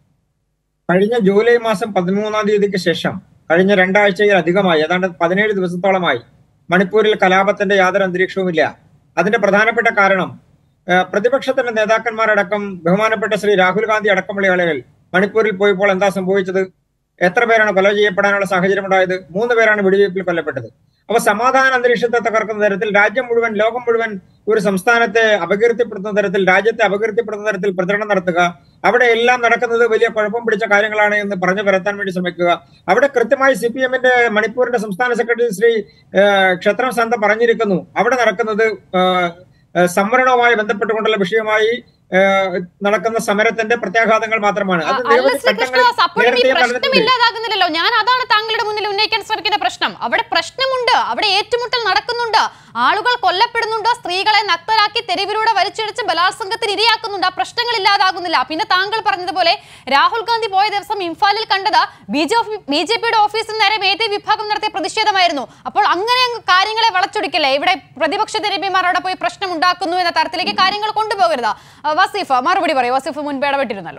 കഴിഞ്ഞ ജൂലൈ മാസം പതിമൂന്നാം തീയതിക്ക് ശേഷം കഴിഞ്ഞ രണ്ടാഴ്ചയിൽ അധികമായി ഏതാണ്ട് പതിനേഴ് ദിവസത്തോളമായി മണിപ്പൂരിൽ കലാപത്തിന്റെ യാതൊരു അന്തരീക്ഷവുമില്ല അതിന്റെ പ്രധാനപ്പെട്ട കാരണം ആ, പ്രതിപക്ഷത്തിന്റെ നേതാക്കന്മാരടക്കം ബഹുമാനപ്പെട്ട ശ്രീ രാഹുൽ ഗാന്ധി അടക്കമുള്ള ആളുകൾ മണിപ്പൂരിൽ പോയപ്പോൾ എന്താ സംഭവിച്ചത് എത്ര പേരാണ് കൊല ചെയ്യപ്പെടാനുള്ള സാഹചര്യം ഉണ്ടായത് മൂന്ന് പേരാണ് വെടിവയ്പിൽ കൊല്ലപ്പെട്ടത് അപ്പൊ സമാധാന അന്തരീക്ഷത്തെ തകർക്കുന്ന തരത്തിൽ രാജ്യം മുഴുവൻ ലോകം മുഴുവൻ ഒരു സംസ്ഥാനത്തെ അപകീർത്തിപ്പെടുത്തുന്ന തരത്തിൽ രാജ്യത്തെ അപകീർത്തിപ്പെടുത്തുന്ന തരത്തിൽ പ്രചരണം നടത്തുക അവിടെ എല്ലാം നടക്കുന്നത് വലിയ കുഴപ്പം പിടിച്ച കാര്യങ്ങളാണ് എന്ന് പറഞ്ഞു പരത്താൻ വേണ്ടി ശ്രമിക്കുക അവിടെ കൃത്യമായി സി പി എമ്മിന്റെ മണിപ്പൂരിന്റെ സംസ്ഥാന സെക്രട്ടറി ശ്രീ ഏഹ്, ക്ഷത്രം സന്ത പറഞ്ഞിരിക്കുന്നു അവിടെ നടക്കുന്നത് ഏഹ്, ഏഹ്, സംവരണവുമായി ബന്ധപ്പെട്ടുകൊണ്ടുള്ള വിഷയമായി ഏഹ്, നടക്കുന്ന സമരത്തിന്റെ പ്രത്യാഘാതങ്ങൾ മാത്രമാണ് അത് അല്ല നിരവധി ശ്രീ ഘട്ടങ്ങളിൽ കൃഷ്ണദാസ് അപ്പോഴും ഈ നേരത്തെ പ്രശ്നം നടന്നിട്ടുണ്ട് ഇല്ലാതാകുന്നില്ലല്ലോ ഞാൻ അതാണ് താങ്കളുടെ മുന്നിൽ ഉന്നയിക്കാൻ ശ്രമിക്കുന്ന പ്രശ്നം അവിടെ പ്രശ്നമുണ്ട് അവിടെ ഏറ്റുമുട്ടൽ നടക്കുന്നുണ്ട് ആളുകൾ കൊല്ലപ്പെടുന്നുണ്ട് സ്ത്രീകളെ നക്തലാക്കി തെരുവിലൂടെ വലിച്ചിഴച്ച് ബലാത്സംഗത്തിന് ഇരയാക്കുന്നുണ്ട് ആ പ്രശ്നങ്ങൾ ഇല്ലാതാകുന്നില്ല പിന്നെ താങ്കൾ പറഞ്ഞതുപോലെ രാഹുൽ ഗാന്ധി പോയ ദിവസം ഇംഫാലിൽ കണ്ടത് ബി ജെ ബി ജെ പിയുടെ ഓഫീസിന് നേരെ മേധി വിഭാഗം നടത്തിയ പ്രതിഷേധമായിരുന്നു അപ്പോൾ അങ്ങനെ അങ്ങ് കാര്യങ്ങളെ വളച്ചൊടിക്കില്ലേ ഇവിടെ പ്രതിപക്ഷ തെരഞ്ഞെടുപ്പിമാർ അവിടെ പോയി പ്രശ്നം ഉണ്ടാക്കുന്നു എന്ന തരത്തിലേക്ക് കാര്യങ്ങൾ കൊണ്ടുപോകരുത് ആ, വസീഫ് മറുപടി പറയൂ വസീഫ് മുൻപ് ഇടപെട്ടിരുന്നല്ലോ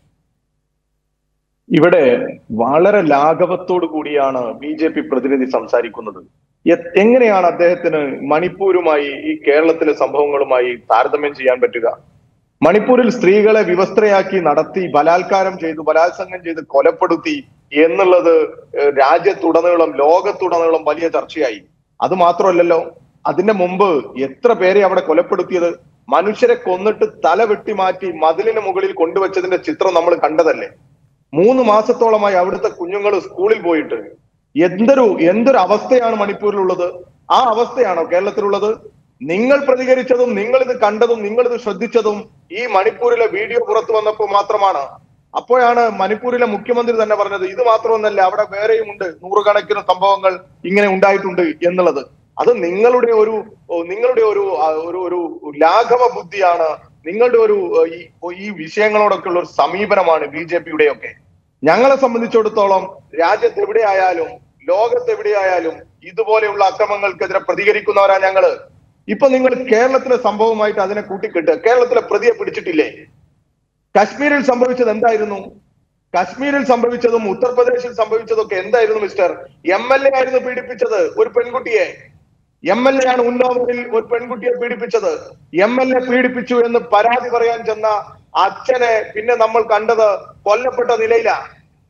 ഇവിടെ വളരെ ലാഘവത്തോടു കൂടിയാണ് ബി ജെ പി പ്രതിനിധി സംസാരിക്കുന്നത് എ- എങ്ങനെയാണ് അദ്ദേഹത്തിന് മണിപ്പൂരുമായി ഈ കേരളത്തിലെ സംഭവങ്ങളുമായി താരതമ്യം ചെയ്യാൻ പറ്റുക മണിപ്പൂരിൽ സ്ത്രീകളെ വിവസ്ത്രയാക്കി നടത്തി ബലാത്കാരം ചെയ്തു ബലാത്സംഗം ചെയ്ത് കൊലപ്പെടുത്തി എന്നുള്ളത് ഏഹ്, രാജ്യത്തുടനീളം ലോകത്തുടനീളം വലിയ ചർച്ചയായി അത് മാത്രമല്ലല്ലോ അതിന്റെ മുമ്പ് എത്ര പേരെ അവിടെ കൊലപ്പെടുത്തിയത് മനുഷ്യരെ കൊന്നിട്ട് തല വെട്ടി മാറ്റി മതിലിന് മുകളിൽ കൊണ്ടുവച്ചതിന്റെ ചിത്രം നമ്മൾ കണ്ടതല്ലേ മൂന്ന് മാസത്തോളമായി അവിടുത്തെ കുഞ്ഞുങ്ങൾ സ്കൂളിൽ പോയിട്ട് എന്തൊരു എന്തൊരു അവസ്ഥയാണ് മണിപ്പൂരിലുള്ളത് ആ അവസ്ഥയാണോ കേരളത്തിലുള്ളത് നിങ്ങൾ പ്രതികരിച്ചതും നിങ്ങൾ ഇത് കണ്ടതും നിങ്ങൾ ഇത് ശ്രദ്ധിച്ചതും ഈ മണിപ്പൂരിലെ വീഡിയോ പുറത്തു വന്നപ്പോൾ മാത്രമാണ് അപ്പോഴാണ് മണിപ്പൂരിലെ മുഖ്യമന്ത്രി തന്നെ പറഞ്ഞത് ഇത് മാത്രമൊന്നല്ല അവിടെ വേറെയും ഉണ്ട് നൂറുകണക്കിന് സംഭവങ്ങൾ ഇങ്ങനെ ഉണ്ടായിട്ടുണ്ട് എന്നുള്ളത് അത് നിങ്ങളുടെ ഒരു ഓ, നിങ്ങളുടെ ഒരു ആ, ഒരു ഒരു ലാഘവ ബുദ്ധിയാണ് നിങ്ങളുടെ ഒരു ഏഹ്, ഈ ഈ വിഷയങ്ങളോടൊക്കെ ഉള്ള ഒരു സമീപനമാണ് ബി ജെ പിയുടെ ഒക്കെ ഞങ്ങളെ സംബന്ധിച്ചിടത്തോളം രാജ്യത്ത് എവിടെയായാലും ലോകത്ത് എവിടെയായാലും ഇതുപോലെയുള്ള അക്രമങ്ങൾക്കെതിരെ പ്രതികരിക്കുന്നവരാ ഞങ്ങള് ഇപ്പൊ നിങ്ങൾ കേരളത്തിലെ സംഭവമായിട്ട് അതിനെ കൂട്ടിക്കെട്ട് കേരളത്തിലെ പ്രതിയെ പിടിച്ചിട്ടില്ലേ കശ്മീരിൽ സംഭവിച്ചത് എന്തായിരുന്നു കശ്മീരിൽ സംഭവിച്ചതും ഉത്തർപ്രദേശിൽ സംഭവിച്ചതും ഒക്കെ എന്തായിരുന്നു മിസ്റ്റർ എം എൽ എ ആയിരുന്നു പീഡിപ്പിച്ചത് ഒരു പെൺകുട്ടിയെ എം എൽ എ ആണ് ഉന്നോവറിൽ ഒരു പെൺകുട്ടിയെ പീഡിപ്പിച്ചത് എം എൽ എ പീഡിപ്പിച്ചു എന്ന് പരാതി പറയാൻ ചെന്ന അച്ഛനെ പിന്നെ നമ്മൾ കണ്ടത് കൊല്ലപ്പെട്ട നിലയിലാണ്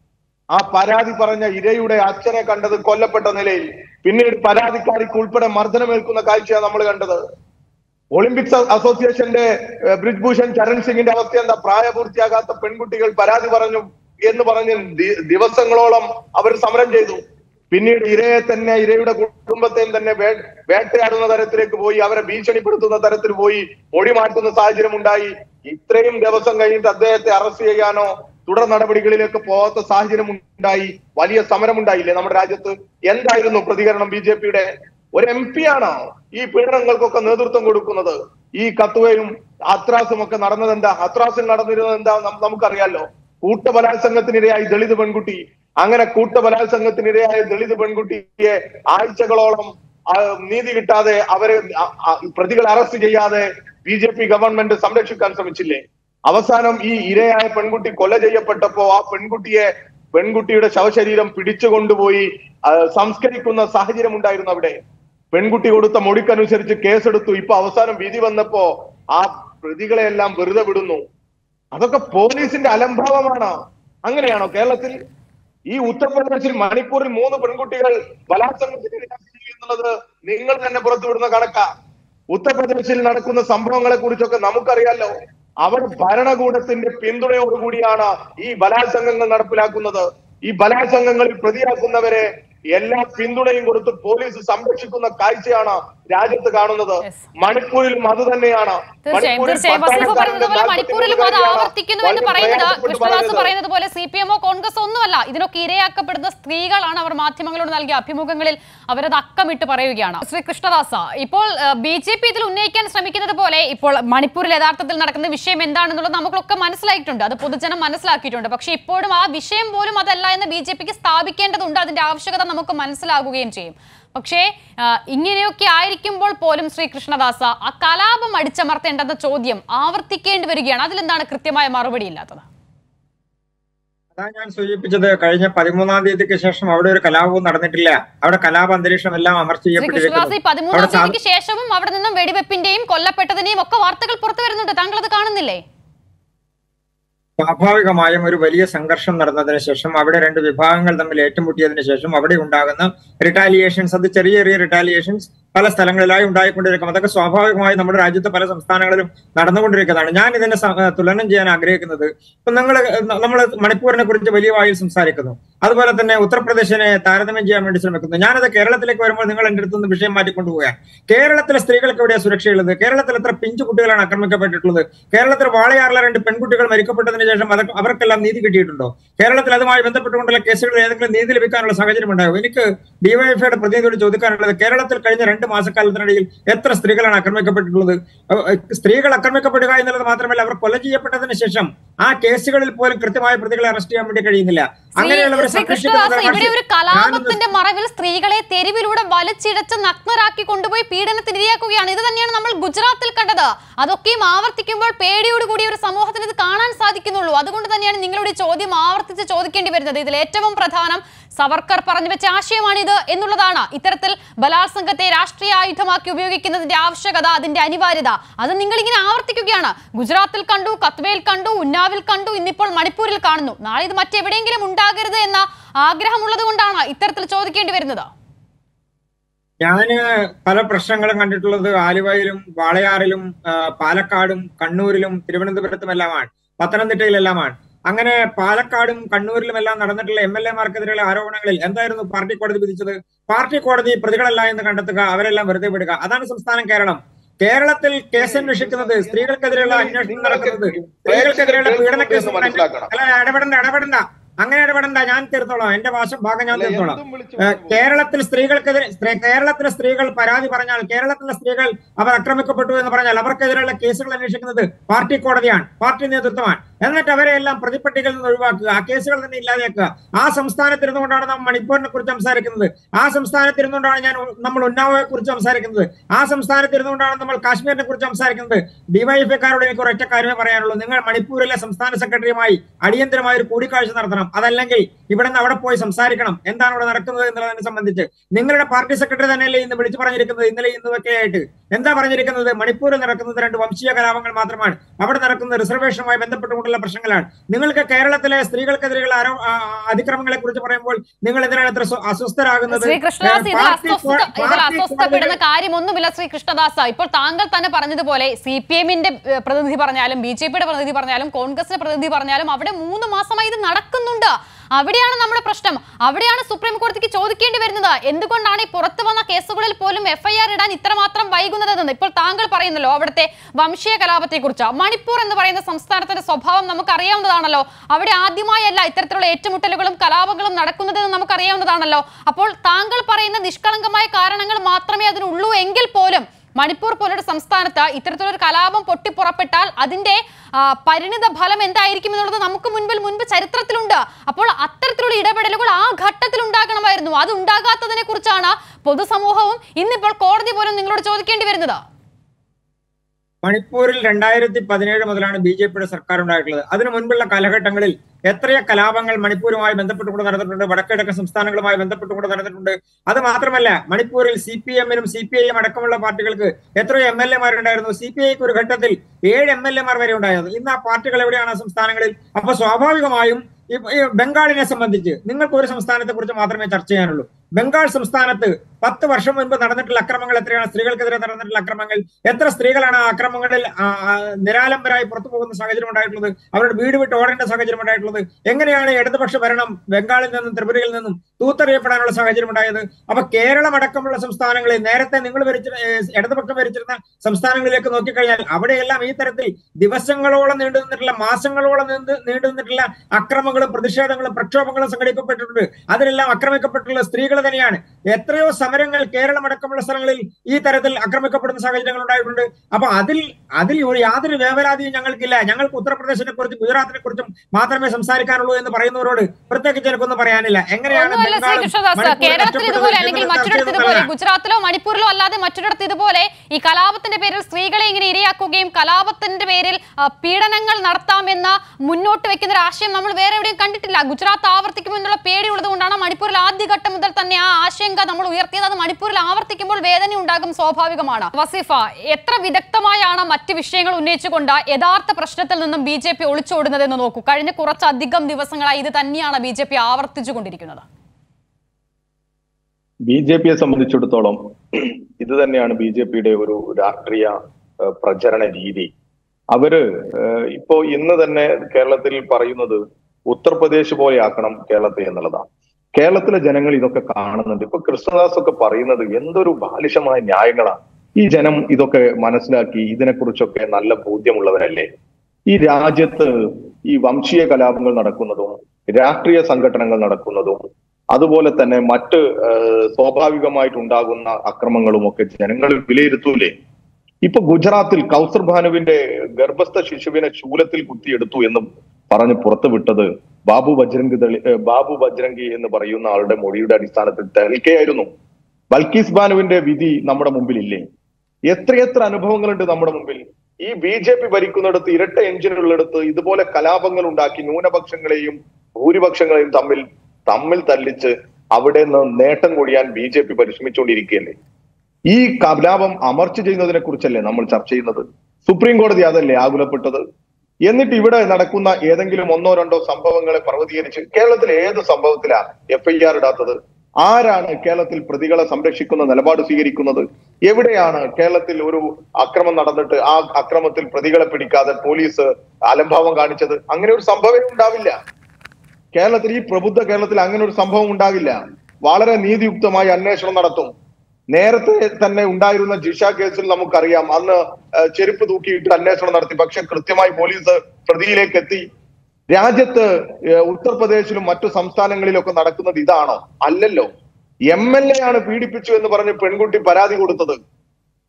ആ പരാതി പറഞ്ഞ ഇരയുടെ അച്ഛനെ കണ്ടത് കൊല്ലപ്പെട്ട നിലയിൽ പിന്നീട് പരാതിക്കാരിക്ക് ഉൾപ്പെടെ മർദ്ദനമേൽക്കുന്ന കാഴ്ചയാണ് നമ്മൾ കണ്ടത് ഒളിമ്പിക്സ് അസോസിയേഷന്റെ ഏഹ്, ബ്രിജ്ഭൂഷൺ ചരൺ സിംഗിന്റെ അവസ്ഥ എന്താ പ്രായപൂർത്തിയാകാത്ത പെൺകുട്ടികൾ പരാതി പറഞ്ഞു എന്ന് പറഞ്ഞ് ദി- ദിവസങ്ങളോളം അവർ സമരം ചെയ്തു പിന്നീട് ഇരയെ തന്നെ ഇരയുടെ കുടുംബത്തെയും തന്നെ വേ വേട്ടയാടുന്ന തരത്തിലേക്ക് പോയി അവരെ ഭീഷണിപ്പെടുത്തുന്ന തരത്തിൽ പോയി മൊഴി മാറ്റുന്ന സാഹചര്യം ഉണ്ടായി ഇത്രയും ദിവസം കഴിഞ്ഞിട്ട് അദ്ദേഹത്തെ അറസ്റ്റ് ചെയ്യാനോ തുടർ നടപടികളിലേക്ക് പോകാത്ത സാഹചര്യം ഉണ്ടായി വലിയ സമരം ഉണ്ടായില്ലേ നമ്മുടെ രാജ്യത്ത് എന്തായിരുന്നു പ്രതികരണം ബി ജെ പിയുടെ ഒരു എം പി ആണോ ഈ പീഡനങ്ങൾക്കൊക്കെ നേതൃത്വം കൊടുക്കുന്നത് ഈ കത്തുവയും അത്രാസും ഒക്കെ നടന്നത് എന്താ അത്രാസിൽ നടന്നിരുന്നത് എന്താ നം- നമുക്കറിയാലോ കൂട്ടബലാത്സംഗത്തിനിരയായി ദളിത് പെൺകുട്ടി അങ്ങനെ കൂട്ടബലാത്സംഗത്തിനിരയായ ദളിത് പെൺകുട്ടിയെ ആഴ്ചകളോളം ആ, നീതി കിട്ടാതെ അവരെ ആ, ആ, പ്രതികളെ അറസ്റ്റ് ചെയ്യാതെ ബി ജെ പി ഗവൺമെന്റ് സംരക്ഷിക്കാൻ ശ്രമിച്ചില്ലേ അവസാനം ഈ ഇരയായ പെൺകുട്ടി കൊല ചെയ്യപ്പെട്ടപ്പോ ആ പെൺകുട്ടിയെ പെൺകുട്ടിയുടെ ശവശരീരം പിടിച്ചു കൊണ്ടുപോയി ആ, സംസ്കരിക്കുന്ന സാഹചര്യം ഉണ്ടായിരുന്നു അവിടെ പെൺകുട്ടി കൊടുത്ത മൊഴിക്കനുസരിച്ച് കേസെടുത്തു ഇപ്പൊ അവസാനം വിധി വന്നപ്പോ ആ പ്രതികളെയെല്ലാം വെറുതെ വിടുന്നു അതൊക്കെ പോലീസിന്റെ അലംഭാവമാണ് അങ്ങനെയാണോ കേരളത്തിൽ ഈ ഉത്തർപ്രദേശിൽ മണിപ്പൂരിൽ മൂന്ന് പെൺകുട്ടികൾ ബലാത്സംഗത്തിന് ഇരയാക്കി എന്നുള്ളത് നിങ്ങൾ തന്നെ പുറത്തുവിടുന്ന കണക്കാ ഉത്തർപ്രദേശിൽ നടക്കുന്ന സംഭവങ്ങളെ കുറിച്ചൊക്കെ നമുക്കറിയാലോ അവർ ഭരണകൂടത്തിന്റെ പിന്തുണയോടുകൂടിയാണ് ഈ ബലാത്സംഗങ്ങൾ നടപ്പിലാക്കുന്നത് ഈ ബലാത്സംഗങ്ങളിൽ പ്രതിയാക്കുന്നവരെ എല്ലാ പിന്തുണയും കൊടുത്ത് പോലീസ് സംരക്ഷിക്കുന്ന കാഴ്ചയാണ് രാജ്യത്ത് കാണുന്നത് Yes. മണിപ്പൂരിലും അത് തന്നെയാണ് തീർച്ചയായും മണിപ്പൂരിൽ തീർച്ചയായും വസീഫ് പറയുന്നത് പോലെ പട്ടാളക്കാരന്റെ മണിപ്പൂരിലും അത് നാൽപ്പത്തിമൂന്നുകാരിയാണ് ആവർത്തിക്കുന്നു എന്ന് വളരെ പറയുന്നത് പ്രയാസപ്പെട്ട് കൃഷ്ണദാസ് പറയുന്നത്. പറയുന്നത് പോലെ സി പി എമ്മോ കോൺഗ്രസ് ഒന്നുമല്ല ഇതിനൊക്കെ ഇരയാക്കപ്പെടുന്ന സ്ത്രീകളാണ് അവർ മാധ്യമങ്ങളോട് നൽകിയ അഭിമുഖങ്ങളിൽ അവരത് അക്കമിട്ട് പറയുകയാണ് ശ്രീ കൃഷ്ണദാസ ഇപ്പോൾ ബി ജെ പി ഇതിൽ ഉന്നയിക്കാൻ ശ്രമിക്കുന്നത് പോലെ ഇപ്പോൾ മണിപ്പൂരിൽ യഥാർത്ഥത്തിൽ നടക്കുന്ന വിഷയം എന്താണെന്നുള്ളത് നമുക്കൊക്കെ മനസ്സിലായിട്ടുണ്ട് അത് പൊതുജനം മനസ്സിലാക്കിയിട്ടുണ്ട് പക്ഷേ ഇപ്പോഴും ആ വിഷയം പോലും അതല്ല എന്ന് ബി ജെ പിക്ക് സ്ഥാപിക്കേണ്ടതുണ്ട് അതിന്റെ ആവശ്യകത നമുക്ക് മനസ്സിലാകുകയും ചെയ്യും പക്ഷേ ആ, ഇങ്ങനെയൊക്കെ ആയിരിക്കുമ്പോൾ പോലും ശ്രീ കൃഷ്ണദാസ ആ കലാപം അടിച്ചമർത്തേണ്ടെന്ന ചോദ്യം ആവർത്തിക്കേണ്ടി വരികയാണ് അതിലെന്താണ് കൃത്യമായ മറുപടി ഇല്ലാത്തത് അതാ ഞാൻ സൂചിപ്പിച്ചത് കഴിഞ്ഞ പതിമൂന്നാം തീയതിക്ക് ശേഷം അവിടെ ഒരു കലാപവും നടന്നിട്ടില്ല അവിടെ കലാപ അന്തരീക്ഷം എല്ലാം അമർച്ച ശ്രീ കൃഷ്ണദാസ് ഈ ചെയ്യപ്പെട്ടിരിക്കുന്നു പതിമൂന്നാം അവിടെ സാ- തീയതിക്ക് ശേഷവും അവിടെ നിന്നും വെടിവെപ്പിന്റെയും കൊല്ലപ്പെട്ടതിന്റെയും ഒക്കെ വാർത്തകൾ പുറത്തു വരുന്നുണ്ട് താങ്കൾ അത് കാണുന്നില്ലേ സ്വാഭാവികമായും ഒരു വലിയ സംഘർഷം നടന്നതിന് ശേഷം അവിടെ രണ്ട് വിഭാഗങ്ങൾ തമ്മിൽ ഏറ്റുമുട്ടിയതിനു ശേഷം അവിടെ ഉണ്ടാകുന്ന റിട്ടാലിയേഷൻസ് അത് ചെറിയ ചെറിയ റിട്ടാലിയേഷൻസ് പല സ്ഥലങ്ങളിലായി ഉണ്ടായിക്കൊണ്ടിരിക്കും അതൊക്കെ സ്വാഭാവികമായി നമ്മുടെ രാജ്യത്തെ പല സംസ്ഥാനങ്ങളിലും നടന്നുകൊണ്ടിരിക്കുന്നതാണ് ഞാൻ ഇതിനെ സ- ഏഹ് തുലനം ചെയ്യാൻ ആഗ്രഹിക്കുന്നത് ഇപ്പൊ നിങ്ങൾ നമ്മൾ മണിപ്പൂരിനെ കുറിച്ച് വലിയ വായിൽ സംസാരിക്കുന്നു അതുപോലെ തന്നെ ഉത്തർപ്രദേശിനെ താരതമ്യം ചെയ്യാൻ വേണ്ടി ശ്രമിക്കുന്നു ഞാനത് കേരളത്തിലേക്ക് വരുമ്പോൾ നിങ്ങൾ എന്റെ അടുത്തുനിന്ന് വിഷയം മാറ്റിക്കൊണ്ടുപോവുകയാണ് കേരളത്തിലെ സ്ത്രീകൾക്ക് എവിടെയാണ് സുരക്ഷയുള്ളത് കേരളത്തിൽ എത്ര പിഞ്ചു കുട്ടികളാണ് ആക്രമിക്കപ്പെട്ടിട്ടുള്ളത് കേരളത്തിൽ വാളയാറിലെ രണ്ട് പെൺകുട്ടികൾ മരിക്കപ്പെട്ടതിന് ശേഷം അത് അവർക്കെല്ലാം നീതി കിട്ടിയിട്ടുണ്ടോ കേരളത്തിൽ അതുമായി ബന്ധപ്പെട്ടുകൊണ്ടുള്ള കേസുകളിൽ ഏതെങ്കിലും നീതി ലഭിക്കാനുള്ള സാഹചര്യം ഉണ്ടാകും എനിക്ക് ഡിവൈഎഫ്ഐയുടെ പ്രതിനിധിയോട് ചോദിക്കാനുള്ളത് കേരളത്തിൽ കഴിഞ്ഞ രണ്ട് മാസക്കാലത്തിനിടയിൽ എത്ര സ്ത്രീകളാണ് ആക്രമിക്കപ്പെട്ടിട്ടുള്ളത് അഹ് അഹ് സ്ത്രീകൾ ആക്രമിക്കപ്പെടുക എന്നുള്ളത് മാത്രമല്ല അവർ കൊല ചെയ്യപ്പെട്ടതിന് ശേഷം ആ കേസുകളിൽ പോലും കൃത്യമായ പ്രതികളെ അറസ്റ്റ് ചെയ്യാൻ വേണ്ടി കഴിയുന്നില്ല ശ്രീ അങ്ങനെയുള്ളവരെ ശ്രീ കൃഷ്ണദാസ് ഇവിടെ ഒരു സംരക്ഷിക്കുന്നത് കലാപത്തിന്റെ മറവിൽ സ്ത്രീകളെ തെരുവിലൂടെ വലിച്ചിഴച്ച് നഗ്നരാക്കി കൊണ്ടുപോയി പീഡനത്തിന് ഇരയാക്കുകയാണ് ഇത് തന്നെയാണ് നമ്മൾ ഗുജറാത്തിൽ കണ്ടത് അതൊക്കെയും ആവർത്തിക്കുമ്പോൾ പേടിയോടുകൂടി ഒരു സമൂഹത്തിന് ഇത് കാണാൻ സാധിക്കുന്നുള്ളൂ അതുകൊണ്ട് തന്നെയാണ് നിങ്ങളുടെ ഈ ചോദ്യം ആവർത്തിച്ച് ചോദിക്കേണ്ടി വരുന്നത് ഇതിൽ ഏറ്റവും പ്രധാനം സവർക്കർ പറഞ്ഞു വെച്ച ആശയമാണിത് എന്നുള്ളതാണ് ഇത്തരത്തിൽ ബലാത്സംഗത്തെ രാഷ്ട്രീയ ആയുധമാക്കി ഉപയോഗിക്കുന്നതിന്റെ ആവശ്യകത അതിന്റെ അനിവാര്യത അത് നിങ്ങൾ ഇങ്ങനെ ആവർത്തിക്കുകയാണ് ഗുജറാത്തിൽ കണ്ടു കത്വയിൽ കണ്ടു ഉന്നാവിൽ കണ്ടു ഇന്നിപ്പോൾ മണിപ്പൂരിൽ കാണുന്നു നാളെ ഇത് മറ്റെവിടെയെങ്കിലും ഉണ്ടാകരുത് എന്ന ആഗ്രഹമുള്ളത് കൊണ്ടാണ് ഇത്തരത്തിൽ ചോദിക്കേണ്ടി വരുന്നത് ഞാന് പല പ്രശ്നങ്ങളും കണ്ടിട്ടുള്ളത് ആലുവയിലും വാളയാറിലും ആ, പാലക്കാടും കണ്ണൂരിലും തിരുവനന്തപുരത്തുമെല്ലാമാണ് പത്തനംതിട്ടയിലെല്ലാമാണ് അങ്ങനെ പാലക്കാടും കണ്ണൂരിലും എല്ലാം നടന്നിട്ടുള്ള എം എൽ എമാർക്കെതിരെയുള്ള ആരോപണങ്ങളിൽ എന്തായിരുന്നു പാർട്ടി കോടതി വിധിച്ചത് പാർട്ടി കോടതി പ്രതികളല്ല എന്ന് കണ്ടെത്തുക അവരെല്ലാം വെറുതെ വിടുക അതാണ് സംസ്ഥാനം കേരളം കേരളത്തിൽ കേസ് അന്വേഷിക്കുന്നത് സ്ത്രീകൾക്കെതിരെയുള്ള അന്വേഷണം നടക്കുന്നത് സ്ത്രീകൾക്കെതിരെയുള്ള പീഡന കേസ് മനസ്സിലാക്കണം അല്ല ഇടപെടണ്ട ഇടപെടണ്ട അങ്ങനെ ഇടപെടണ്ട ഞാൻ തീർത്തോളാം എന്റെ ഭാഷ ഭാഗം ഞാൻ അല്ല, തീർത്തോളാം എന്തും വിളിച്ചു ഏഹ് പറഞ്ഞു. കേരളത്തിൽ സ്ത്രീകൾക്കെതിരെ സ്ത്രീ- കേരളത്തിലെ സ്ത്രീകൾ പരാതി പറഞ്ഞാൽ കേരളത്തിലെ സ്ത്രീകൾ അവർ ആക്രമിക്കപ്പെട്ടു എന്ന് പറഞ്ഞാൽ അവർക്കെതിരെയുള്ള കേസുകൾ അന്വേഷിക്കുന്നത് പാർട്ടി കോടതിയാണ് പാർട്ടി നേതൃത്വമാണ് എന്നിട്ട് അവരെ എല്ലാം പ്രതിപ്പട്ടികയിൽ നിന്ന് ഒഴിവാക്കുക ആ കേസുകൾ തന്നെ ഇല്ലാതെയാക്കുക ആ സംസ്ഥാനത്തിരുന്നുകൊണ്ടാണ് നാം മണിപ്പൂരിനെ കുറിച്ച് സംസാരിക്കുന്നത് ആ സംസ്ഥാനത്തിരുന്നുകൊണ്ടാണ് ഞാൻ നമ്മൾ ഉന്നാവയെ കുറിച്ച് സംസാരിക്കുന്നത് ആ സംസ്ഥാനത്തിരുന്നുകൊണ്ടാണ് നമ്മൾ കാശ്മീരിനെ കുറിച്ച് സംസാരിക്കുന്നത് ഡിവൈഎഫ്ഐക്കാരോട് എനിക്ക് ഒരൊറ്റ കാര്യമേ പറയാനുള്ളൂ നിങ്ങൾ മണിപ്പൂരിലെ സംസ്ഥാന സെക്രട്ടറിയുമായി അടിയന്തരമായ ഒരു കൂടിക്കാഴ്ച നടത്തണം അതല്ലെങ്കിൽ ഇവിടെ നിന്ന് അവിടെ പോയി സംസാരിക്കണം എന്താണ് ഇവിടെ നടക്കുന്നത് എന്നുള്ളതിനെ സംബന്ധിച്ച് നിങ്ങളുടെ പാർട്ടി സെക്രട്ടറി തന്നെയല്ലേ ഇന്ന് വിളിച്ചു പറഞ്ഞിരിക്കുന്നത് ഇന്നലെ ഇന്നുമൊക്കെ ആയിട്ട് എന്താ പറഞ്ഞിരിക്കുന്നത് മണിപ്പൂരിൽ നടക്കുന്നത് രണ്ട് വംശീയ കലാപങ്ങൾ മാത്രമാണ് അവിടെ നടക്കുന്ന റിസർവേഷനുമായി ബന്ധപ്പെട്ടുകൊണ്ടുള്ള പ്രശ്നങ്ങളാണ് നിങ്ങൾക്ക് കേരളത്തിലെ സ്ത്രീകൾക്കെതിരെയുള്ള ആരോ- ആ, അതിക്രമങ്ങളെ കുറിച്ച് പറയുമ്പോൾ നിങ്ങൾ എന്തിനാണ് ഇത്ര സ്വ- അസ്വസ്ഥരാകുന്നത് ശ്രീ കൃഷ്ണദാസ് ഇതിൽ പാർട്ടി അസ്വസ്ഥ കോ- ഇതിൽ പാർട്ടി അസ്വസ്ഥപ്പെടുന്ന കാര്യമൊന്നുമില്ല ശ്രീ കൃഷ്ണദാസ് ഇപ്പോൾ താങ്കൾ തന്നെ പറഞ്ഞതുപോലെ സി പി എമ്മിന്റെ പ്രതിനിധി പറഞ്ഞാലും ബി ജെ പിയുടെ പ്രതിനിധി പറഞ്ഞാലും കോൺഗ്രസിന്റെ പ്രതിനിധി പറഞ്ഞാലും അവിടെ മൂന്ന് മാസമായി ഇത് നടക്കുന്നുണ്ട് അവിടെയാണ് നമ്മുടെ പ്രശ്നം അവിടെയാണ് സുപ്രീം കോടതിക്ക് ചോദിക്കേണ്ടി വരുന്നത് എന്തുകൊണ്ടാണ് ഈ പുറത്തു വന്ന കേസുകളിൽ പോലും എഫ്ഐആർ ഇടാൻ ഇത്രമാത്രം വൈകുന്നതെന്ന് ഇപ്പോൾ താങ്കൾ പറയുന്നല്ലോ അവിടുത്തെ വംശീയ കലാപത്തെ കുറിച്ച് മണിപ്പൂർ എന്ന് പറയുന്ന സംസ്ഥാനത്തിന്റെ സ്വഭാവം നമുക്ക് അറിയാവുന്നതാണല്ലോ അവിടെ ആദ്യമായല്ല ഇത്തരത്തിലുള്ള ഏറ്റുമുട്ടലുകളും കലാപങ്ങളും നടക്കുന്നതെന്ന് നമുക്ക് അറിയാവുന്നതാണല്ലോ അപ്പോൾ താങ്കൾ പറയുന്ന നിഷ്കളങ്കമായ കാരണങ്ങൾ മാത്രമേ അതിനുള്ളൂ എങ്കിൽ പോലും മണിപ്പൂർ പോലൊരു സംസ്ഥാനത്ത് ഇത്തരത്തിലൊരു കലാപം പൊട്ടിപ്പുറപ്പെട്ടാൽ അതിന്റെ ആ, പരിണിത ഫലം എന്തായിരിക്കും എന്നുള്ളത് നമുക്ക് മുൻപിൽ മുൻപ് ചരിത്രത്തിലുണ്ട് അപ്പോൾ അത്തരത്തിലുള്ള ഇടപെടലുകൾ ആ ഘട്ടത്തിൽ ഉണ്ടാകണമായിരുന്നു അത് ഉണ്ടാകാത്തതിനെ കുറിച്ചാണ് പൊതുസമൂഹവും ഇന്നിപ്പോൾ കോടതി പോലും നിങ്ങളോട് ചോദിക്കേണ്ടി വരുന്നത് മണിപ്പൂരിൽ രണ്ടായിരത്തി പതിനേഴ് മുതലാണ് ബി ജെ പിയുടെ സർക്കാർ ഉണ്ടായിട്ടുള്ളത് അതിനു മുൻപുള്ള കാലഘട്ടങ്ങളിൽ എത്രയോ കലാപങ്ങൾ മണിപ്പൂരുമായി ബന്ധപ്പെട്ടുകൊണ്ട് നടന്നിട്ടുണ്ട് വടക്കിഴക്കൻ സംസ്ഥാനങ്ങളുമായി ബന്ധപ്പെട്ടുകൊണ്ട് നടന്നിട്ടുണ്ട് അത് മാത്രമല്ല മണിപ്പൂരിൽ സി പി എമ്മിനും സി പി ഐയും അടക്കമുള്ള പാർട്ടികൾക്ക് എത്രയോ എം എൽ എമാരുണ്ടായിരുന്നു സി പി ഐക്ക് ഒരു ഘട്ടത്തിൽ ഏഴ് എം എൽ എമാർ വരെ ഉണ്ടായത് ഇന്ന് ആ പാർട്ടികൾ എവിടെയാണ് ആ സംസ്ഥാനങ്ങളിൽ അപ്പൊ സ്വാഭാവികമായും ഈ ഈ ബംഗാളിനെ സംബന്ധിച്ച് നിങ്ങൾക്ക് ഒരു സംസ്ഥാനത്തെ കുറിച്ച് മാത്രമേ ചർച്ച ചെയ്യാനുള്ളൂ ബംഗാൾ സംസ്ഥാനത്ത് പത്ത് വർഷം മുൻപ് നടന്നിട്ടുള്ള അക്രമങ്ങൾ എത്രയാണ് സ്ത്രീകൾക്കെതിരെ നടന്നിട്ടുള്ള അക്രമങ്ങൾ എത്ര സ്ത്രീകളാണ് ആ അക്രമങ്ങളിൽ ആ, ആ, നിരാലംബരായി പുറത്തു പോകുന്ന സാഹചര്യം ഉണ്ടായിട്ടുള്ളത് അവരുടെ വീട് വിട്ട് ഓടേണ്ട സാഹചര്യം ഉണ്ടായിട്ടുള്ളത് എങ്ങനെയാണ് ഇടതുപക്ഷ ഭരണം ബംഗാളിൽ നിന്നും ത്രിപുരയിൽ നിന്നും തൂത്തെറിയപ്പെടാനുള്ള സാഹചര്യം ഉണ്ടായത് അപ്പൊ കേരളം അടക്കമുള്ള സംസ്ഥാനങ്ങളിൽ നേരത്തെ നിങ്ങൾ ഭരിച്ച ഏഹ്, ഇടതുപക്ഷം ഭരിച്ചിരുന്ന സംസ്ഥാനങ്ങളിലേക്ക് നോക്കിക്കഴിഞ്ഞാൽ അവിടെയെല്ലാം ഈ തരത്തിൽ ദിവസങ്ങളോളം നീണ്ടു നിന്നിട്ടുള്ള മാസങ്ങളോളം നീണ്ടു നീണ്ടു നിന്നിട്ടുള്ള അക്രമങ്ങളും പ്രതിഷേധങ്ങളും പ്രക്ഷോഭങ്ങളും സംഘടിക്കപ്പെട്ടിട്ടുണ്ട് അതിലെല്ലാം ആക്രമിക്കപ്പെട്ടുള്ള സ്ത്രീകൾ തന്നെയാണ് എത്രയോ സമരങ്ങൾ കേരളം അടക്കമുള്ള സ്ഥലങ്ങളിൽ ഈ തരത്തിൽ ആക്രമിക്കപ്പെടുന്ന സാഹചര്യങ്ങൾ ഉണ്ടായിട്ടുണ്ട് അപ്പൊ അതിൽ അതിൽ ഒരു യാതൊരു വേവലാതിയും ഞങ്ങൾക്കില്ല ഞങ്ങൾക്ക് ഉത്തർപ്രദേശിനെ കുറിച്ചും ഗുജറാത്തിനെ കുറിച്ചും മാത്രമേ സംസാരിക്കാനുള്ളൂ എന്ന് പറയുന്നവരോട് പ്രത്യേകിച്ച് എനിക്കൊന്നും പറയാനില്ല എങ്ങനെയാണ് ഒന്നുമല്ല ശ്രീ ബംഗാളും കൃഷ്ണദാസ് മണിപ്പൂരും കേരളത്തിൽ കഷ്ടപ്പെട്ടത് ഇതുപോലെ അല്ലെങ്കിൽ എന്നുള്ളത് ചർച്ച മറ്റൊരിടത്ത് ചെയ്തതല്ല. ഇതുപോലെ ഗുജറാത്തിലോ മണിപ്പൂരിലോ അല്ലാതെ മറ്റൊരിടത്ത് ഇതുപോലെ ഈ കലാപത്തിന്റെ പേരിൽ സ്ത്രീകളെ ഇങ്ങനെ ഇരയാക്കുകയും കലാപത്തിന്റെ പേരിൽ ആ, പീഡനങ്ങൾ നടത്താമെന്ന മുന്നോട്ട് വെക്കുന്ന ഒരു ആശയം നമ്മൾ വേറെ എവിടെയും കണ്ടിട്ടില്ല ഗുജറാത്ത് ആവർത്തിക്കുമെന്നുള്ള പേടിയുള്ളത് കൊണ്ടാണ് മണിപ്പൂരിൽ ആദ്യഘട്ടം മുതൽ തന്നെ ആ ആശങ്ക നമ്മൾ ഉയർത്തിയത് അത് മണിപ്പൂരിൽ ആവർത്തിക്കുമ്പോൾ വേദന ഉണ്ടാകും സ്വാഭാവികമാണ് വസീഫ എത്ര വിദഗ്ധമായാണ് മറ്റ് വിഷയങ്ങൾ ഉന്നയിച്ചുകൊണ്ട് യഥാർത്ഥ പ്രശ്നത്തിൽ നിന്നും ബി ജെ പി ഒളിച്ചോടുന്നതെന്ന് നോക്കൂ കഴിഞ്ഞ കുറച്ചധികം ദിവസങ്ങളായി ഇത് തന്നെയാണ് ബി ജെ പി ആവർത്തിച്ചുകൊണ്ടിരിക്കുന്നത് ബി ജെ പിയെ സംബന്ധിച്ചിടത്തോളം ഇത് തന്നെയാണ് ബി ജെ പിയുടെ ഒരു രാഷ്ട്രീയ ഏഹ്, പ്രചരണ രീതി അവര് ഏഹ്, ഇപ്പോ ഇന്ന് തന്നെ കേരളത്തിൽ പറയുന്നത് ഉത്തർപ്രദേശ് പോലെ ആക്കണം കേരളത്തെ എന്നുള്ളതാണ് കേരളത്തിലെ ജനങ്ങൾ ഇതൊക്കെ കാണുന്നുണ്ട് ഇപ്പൊ കൃഷ്ണദാസ് ഒക്കെ പറയുന്നത് എന്തൊരു ബാലിശമായ ന്യായങ്ങളാണ് ഈ ജനം ഇതൊക്കെ മനസ്സിലാക്കി ഇതിനെക്കുറിച്ചൊക്കെ നല്ല ബോധ്യമുള്ളവരല്ലേ ഈ രാജ്യത്ത് ഈ വംശീയ കലാപങ്ങൾ നടക്കുന്നതും രാഷ്ട്രീയ സംഘടനകൾ നടക്കുന്നതും അതുപോലെ തന്നെ മറ്റ് ഏഹ്, സ്വാഭാവികമായിട്ടുണ്ടാകുന്ന അക്രമങ്ങളും ഒക്കെ ജനങ്ങൾ വിലയിരുത്തൂലേ ഇപ്പൊ ഗുജറാത്തിൽ കൗസർ ഭാനുവിന്റെ ഗർഭസ്ഥ ശിശുവിനെ ശൂലത്തിൽ കുത്തിയെടുത്തു എന്ന് പറഞ്ഞ് പുറത്തുവിട്ടത് ബാബു ബജ്രംഗ് ദളി ഏഹ്, ബാബു ബജ്രംഗി എന്ന് പറയുന്ന ആളുടെ മൊഴിയുടെ അടിസ്ഥാനത്തിൽ തെളിക്കയായിരുന്നു ബൽക്കീസ് ബാനുവിന്റെ വിധി നമ്മുടെ മുമ്പിൽ ഇല്ലേ എത്രയെത്ര അനുഭവങ്ങളുണ്ട് നമ്മുടെ മുമ്പിൽ ഈ ബി ജെ പി ഭരിക്കുന്നിടത്ത് ഇരട്ട എഞ്ചിനുള്ളിടത്ത് ഇതുപോലെ കലാപങ്ങൾ ഉണ്ടാക്കി ന്യൂനപക്ഷങ്ങളെയും ഭൂരിപക്ഷങ്ങളെയും തമ്മിൽ തമ്മിൽ തല്ലിച്ച് അവിടെ നിന്ന് നേട്ടം കൊടിയാൻ ബി ജെ പി പരിശ്രമിച്ചുകൊണ്ടിരിക്കുകയല്ലേ ഈ കലാപം അമർച്ച ചെയ്യുന്നതിനെ കുറിച്ചല്ലേ നമ്മൾ ചർച്ച ചെയ്യുന്നത് സുപ്രീം കോടതി അതല്ലേ ആകുലപ്പെട്ടത് എന്നിട്ട് ഇവിടെ നടക്കുന്ന ഏതെങ്കിലും ഒന്നോ രണ്ടോ സംഭവങ്ങളെ പർവ്വതീകരിച്ച് കേരളത്തിൽ ഏത് സംഭവത്തിലാ എഫ് ഐ ആർ ഇടാത്തത് ആരാണ് കേരളത്തിൽ പ്രതികളെ സംരക്ഷിക്കുന്ന നിലപാട് സ്വീകരിക്കുന്നത് എവിടെയാണ് കേരളത്തിൽ ഒരു അക്രമം നടന്നിട്ട് ആ അക്രമത്തിൽ പ്രതികളെ പിടിക്കാതെ പോലീസ് അലംഭാവം കാണിച്ചത് അങ്ങനെ ഒരു സംഭവമേ ഉണ്ടാവില്ല കേരളത്തിൽ ഈ പ്രബുദ്ധ കേരളത്തിൽ അങ്ങനെ ഒരു സംഭവം ഉണ്ടാകില്ല വളരെ നീതിയുക്തമായി അന്വേഷണം നടത്തും നേരത്തെ തന്നെ ഉണ്ടായിരുന്ന ജിഷ കേസിൽ നമുക്കറിയാം അന്ന് ഏഹ്, ചെരുപ്പ് തൂക്കിയിട്ട് അന്വേഷണം നടത്തി പക്ഷെ കൃത്യമായി പോലീസ് പ്രതിയിലേക്ക് എത്തി രാജ്യത്ത് ഏഹ്, ഉത്തർപ്രദേശിലും മറ്റു സംസ്ഥാനങ്ങളിലൊക്കെ നടക്കുന്നത് ഇതാണോ അല്ലല്ലോ എം എൽ എ ആണ് പീഡിപ്പിച്ചു എന്ന് പറഞ്ഞ് പെൺകുട്ടി പരാതി കൊടുത്തത്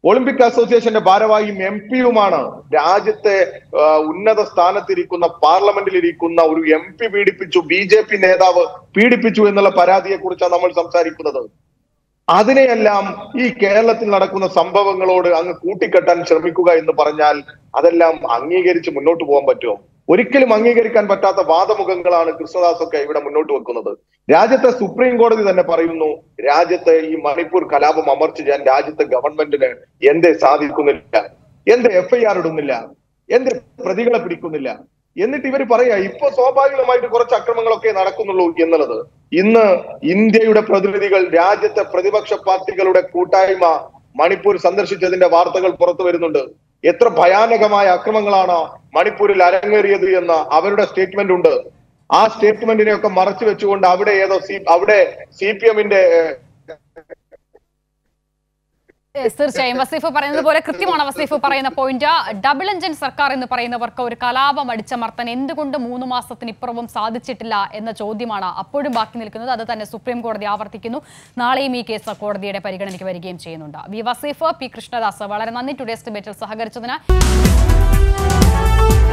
ഒളിമ്പിക് അസോസിയേഷന്റെ ഭാരവാഹിയും എം പിയുമാണ് രാജ്യത്തെ ആ, ഉന്നത സ്ഥാനത്തിരിക്കുന്ന പാർലമെന്റിലിരിക്കുന്ന ഒരു എം പി പീഡിപ്പിച്ചു ബി ജെ പി നേതാവ് പീഡിപ്പിച്ചു എന്നുള്ള പരാതിയെ കുറിച്ചാണ് നമ്മൾ സംസാരിക്കുന്നത് അതിനെയെല്ലാം ഈ കേരളത്തിൽ നടക്കുന്ന സംഭവങ്ങളോട് അങ്ങ് കൂട്ടിക്കെട്ടാൻ ശ്രമിക്കുക എന്ന് പറഞ്ഞാൽ അതെല്ലാം അംഗീകരിച്ച് മുന്നോട്ട് പോകാൻ പറ്റുമോ ഒരിക്കലും അംഗീകരിക്കാൻ പറ്റാത്ത വാദമുഖങ്ങളാണ് കൃഷ്ണദാസ് ഒക്കെ ഇവിടെ മുന്നോട്ട് വെക്കുന്നത് രാജ്യത്തെ സുപ്രീം കോടതി തന്നെ പറയുന്നു രാജ്യത്തെ ഈ മണിപ്പൂർ കലാപം അമർച്ച ചെയ്യാൻ രാജ്യത്തെ ഗവൺമെന്റിന് എന്തേ സാധിക്കുന്നില്ല എന്തേ എഫ്ഐആർ ഇടുന്നില്ല എന്തേ പ്രതികളെ പിടിക്കുന്നില്ല എന്നിട്ട് ഇവർ പറയാ ഇപ്പൊ സ്വാഭാവികമായിട്ട് കുറച്ച് അക്രമങ്ങളൊക്കെ നടക്കുന്നുള്ളൂ എന്നുള്ളത് ഇന്ന് ഇന്ത്യയുടെ പ്രതിനിധികൾ രാജ്യത്തെ പ്രതിപക്ഷ പാർട്ടികളുടെ കൂട്ടായ്മ മണിപ്പൂർ സന്ദർശിച്ചതിന്റെ വാർത്തകൾ പുറത്തു വരുന്നുണ്ട് എത്ര ഭയാനകമായ അക്രമങ്ങളാണ് മണിപ്പൂരിൽ അരങ്ങേറിയത് എന്ന അവരുടെ സ്റ്റേറ്റ്മെന്റ് ഉണ്ട് ആ സ്റ്റേറ്റ്മെന്റിനെ ഒക്കെ മറച്ചു വെച്ചുകൊണ്ട് അവിടെ ഏതോ സി അവിടെ സി പി എമ്മിന്റെ Yes, തീർച്ചയായും വസീഫ് പറയുന്നത് പോലെ കൃത്യമാണ് വസീഫ് പറയുന്ന പോയിന്റ് ഡബിൾ എഞ്ചിൻ സർക്കാർ എന്ന് പറയുന്നവർക്ക് ഒരു കലാപം അടിച്ചമർത്താൻ എന്തുകൊണ്ട് മൂന്ന് മാസത്തിനിപ്പുറവും സാധിച്ചിട്ടില്ല എന്ന ചോദ്യമാണ് അപ്പോഴും ബാക്കി നിൽക്കുന്നത് അത് തന്നെ സുപ്രീം കോടതി ആവർത്തിക്കുന്നു നാളെയും ഈ കേസ് കോടതിയുടെ പരിഗണനയ്ക്ക് വരികയും ചെയ്യുന്നുണ്ട് വി വസീഫ് പി കൃഷ്ണദാസ് വളരെ നന്ദി ടുഡേസ് ഡിബേറ്റിൽ സഹകരിച്ചതിന്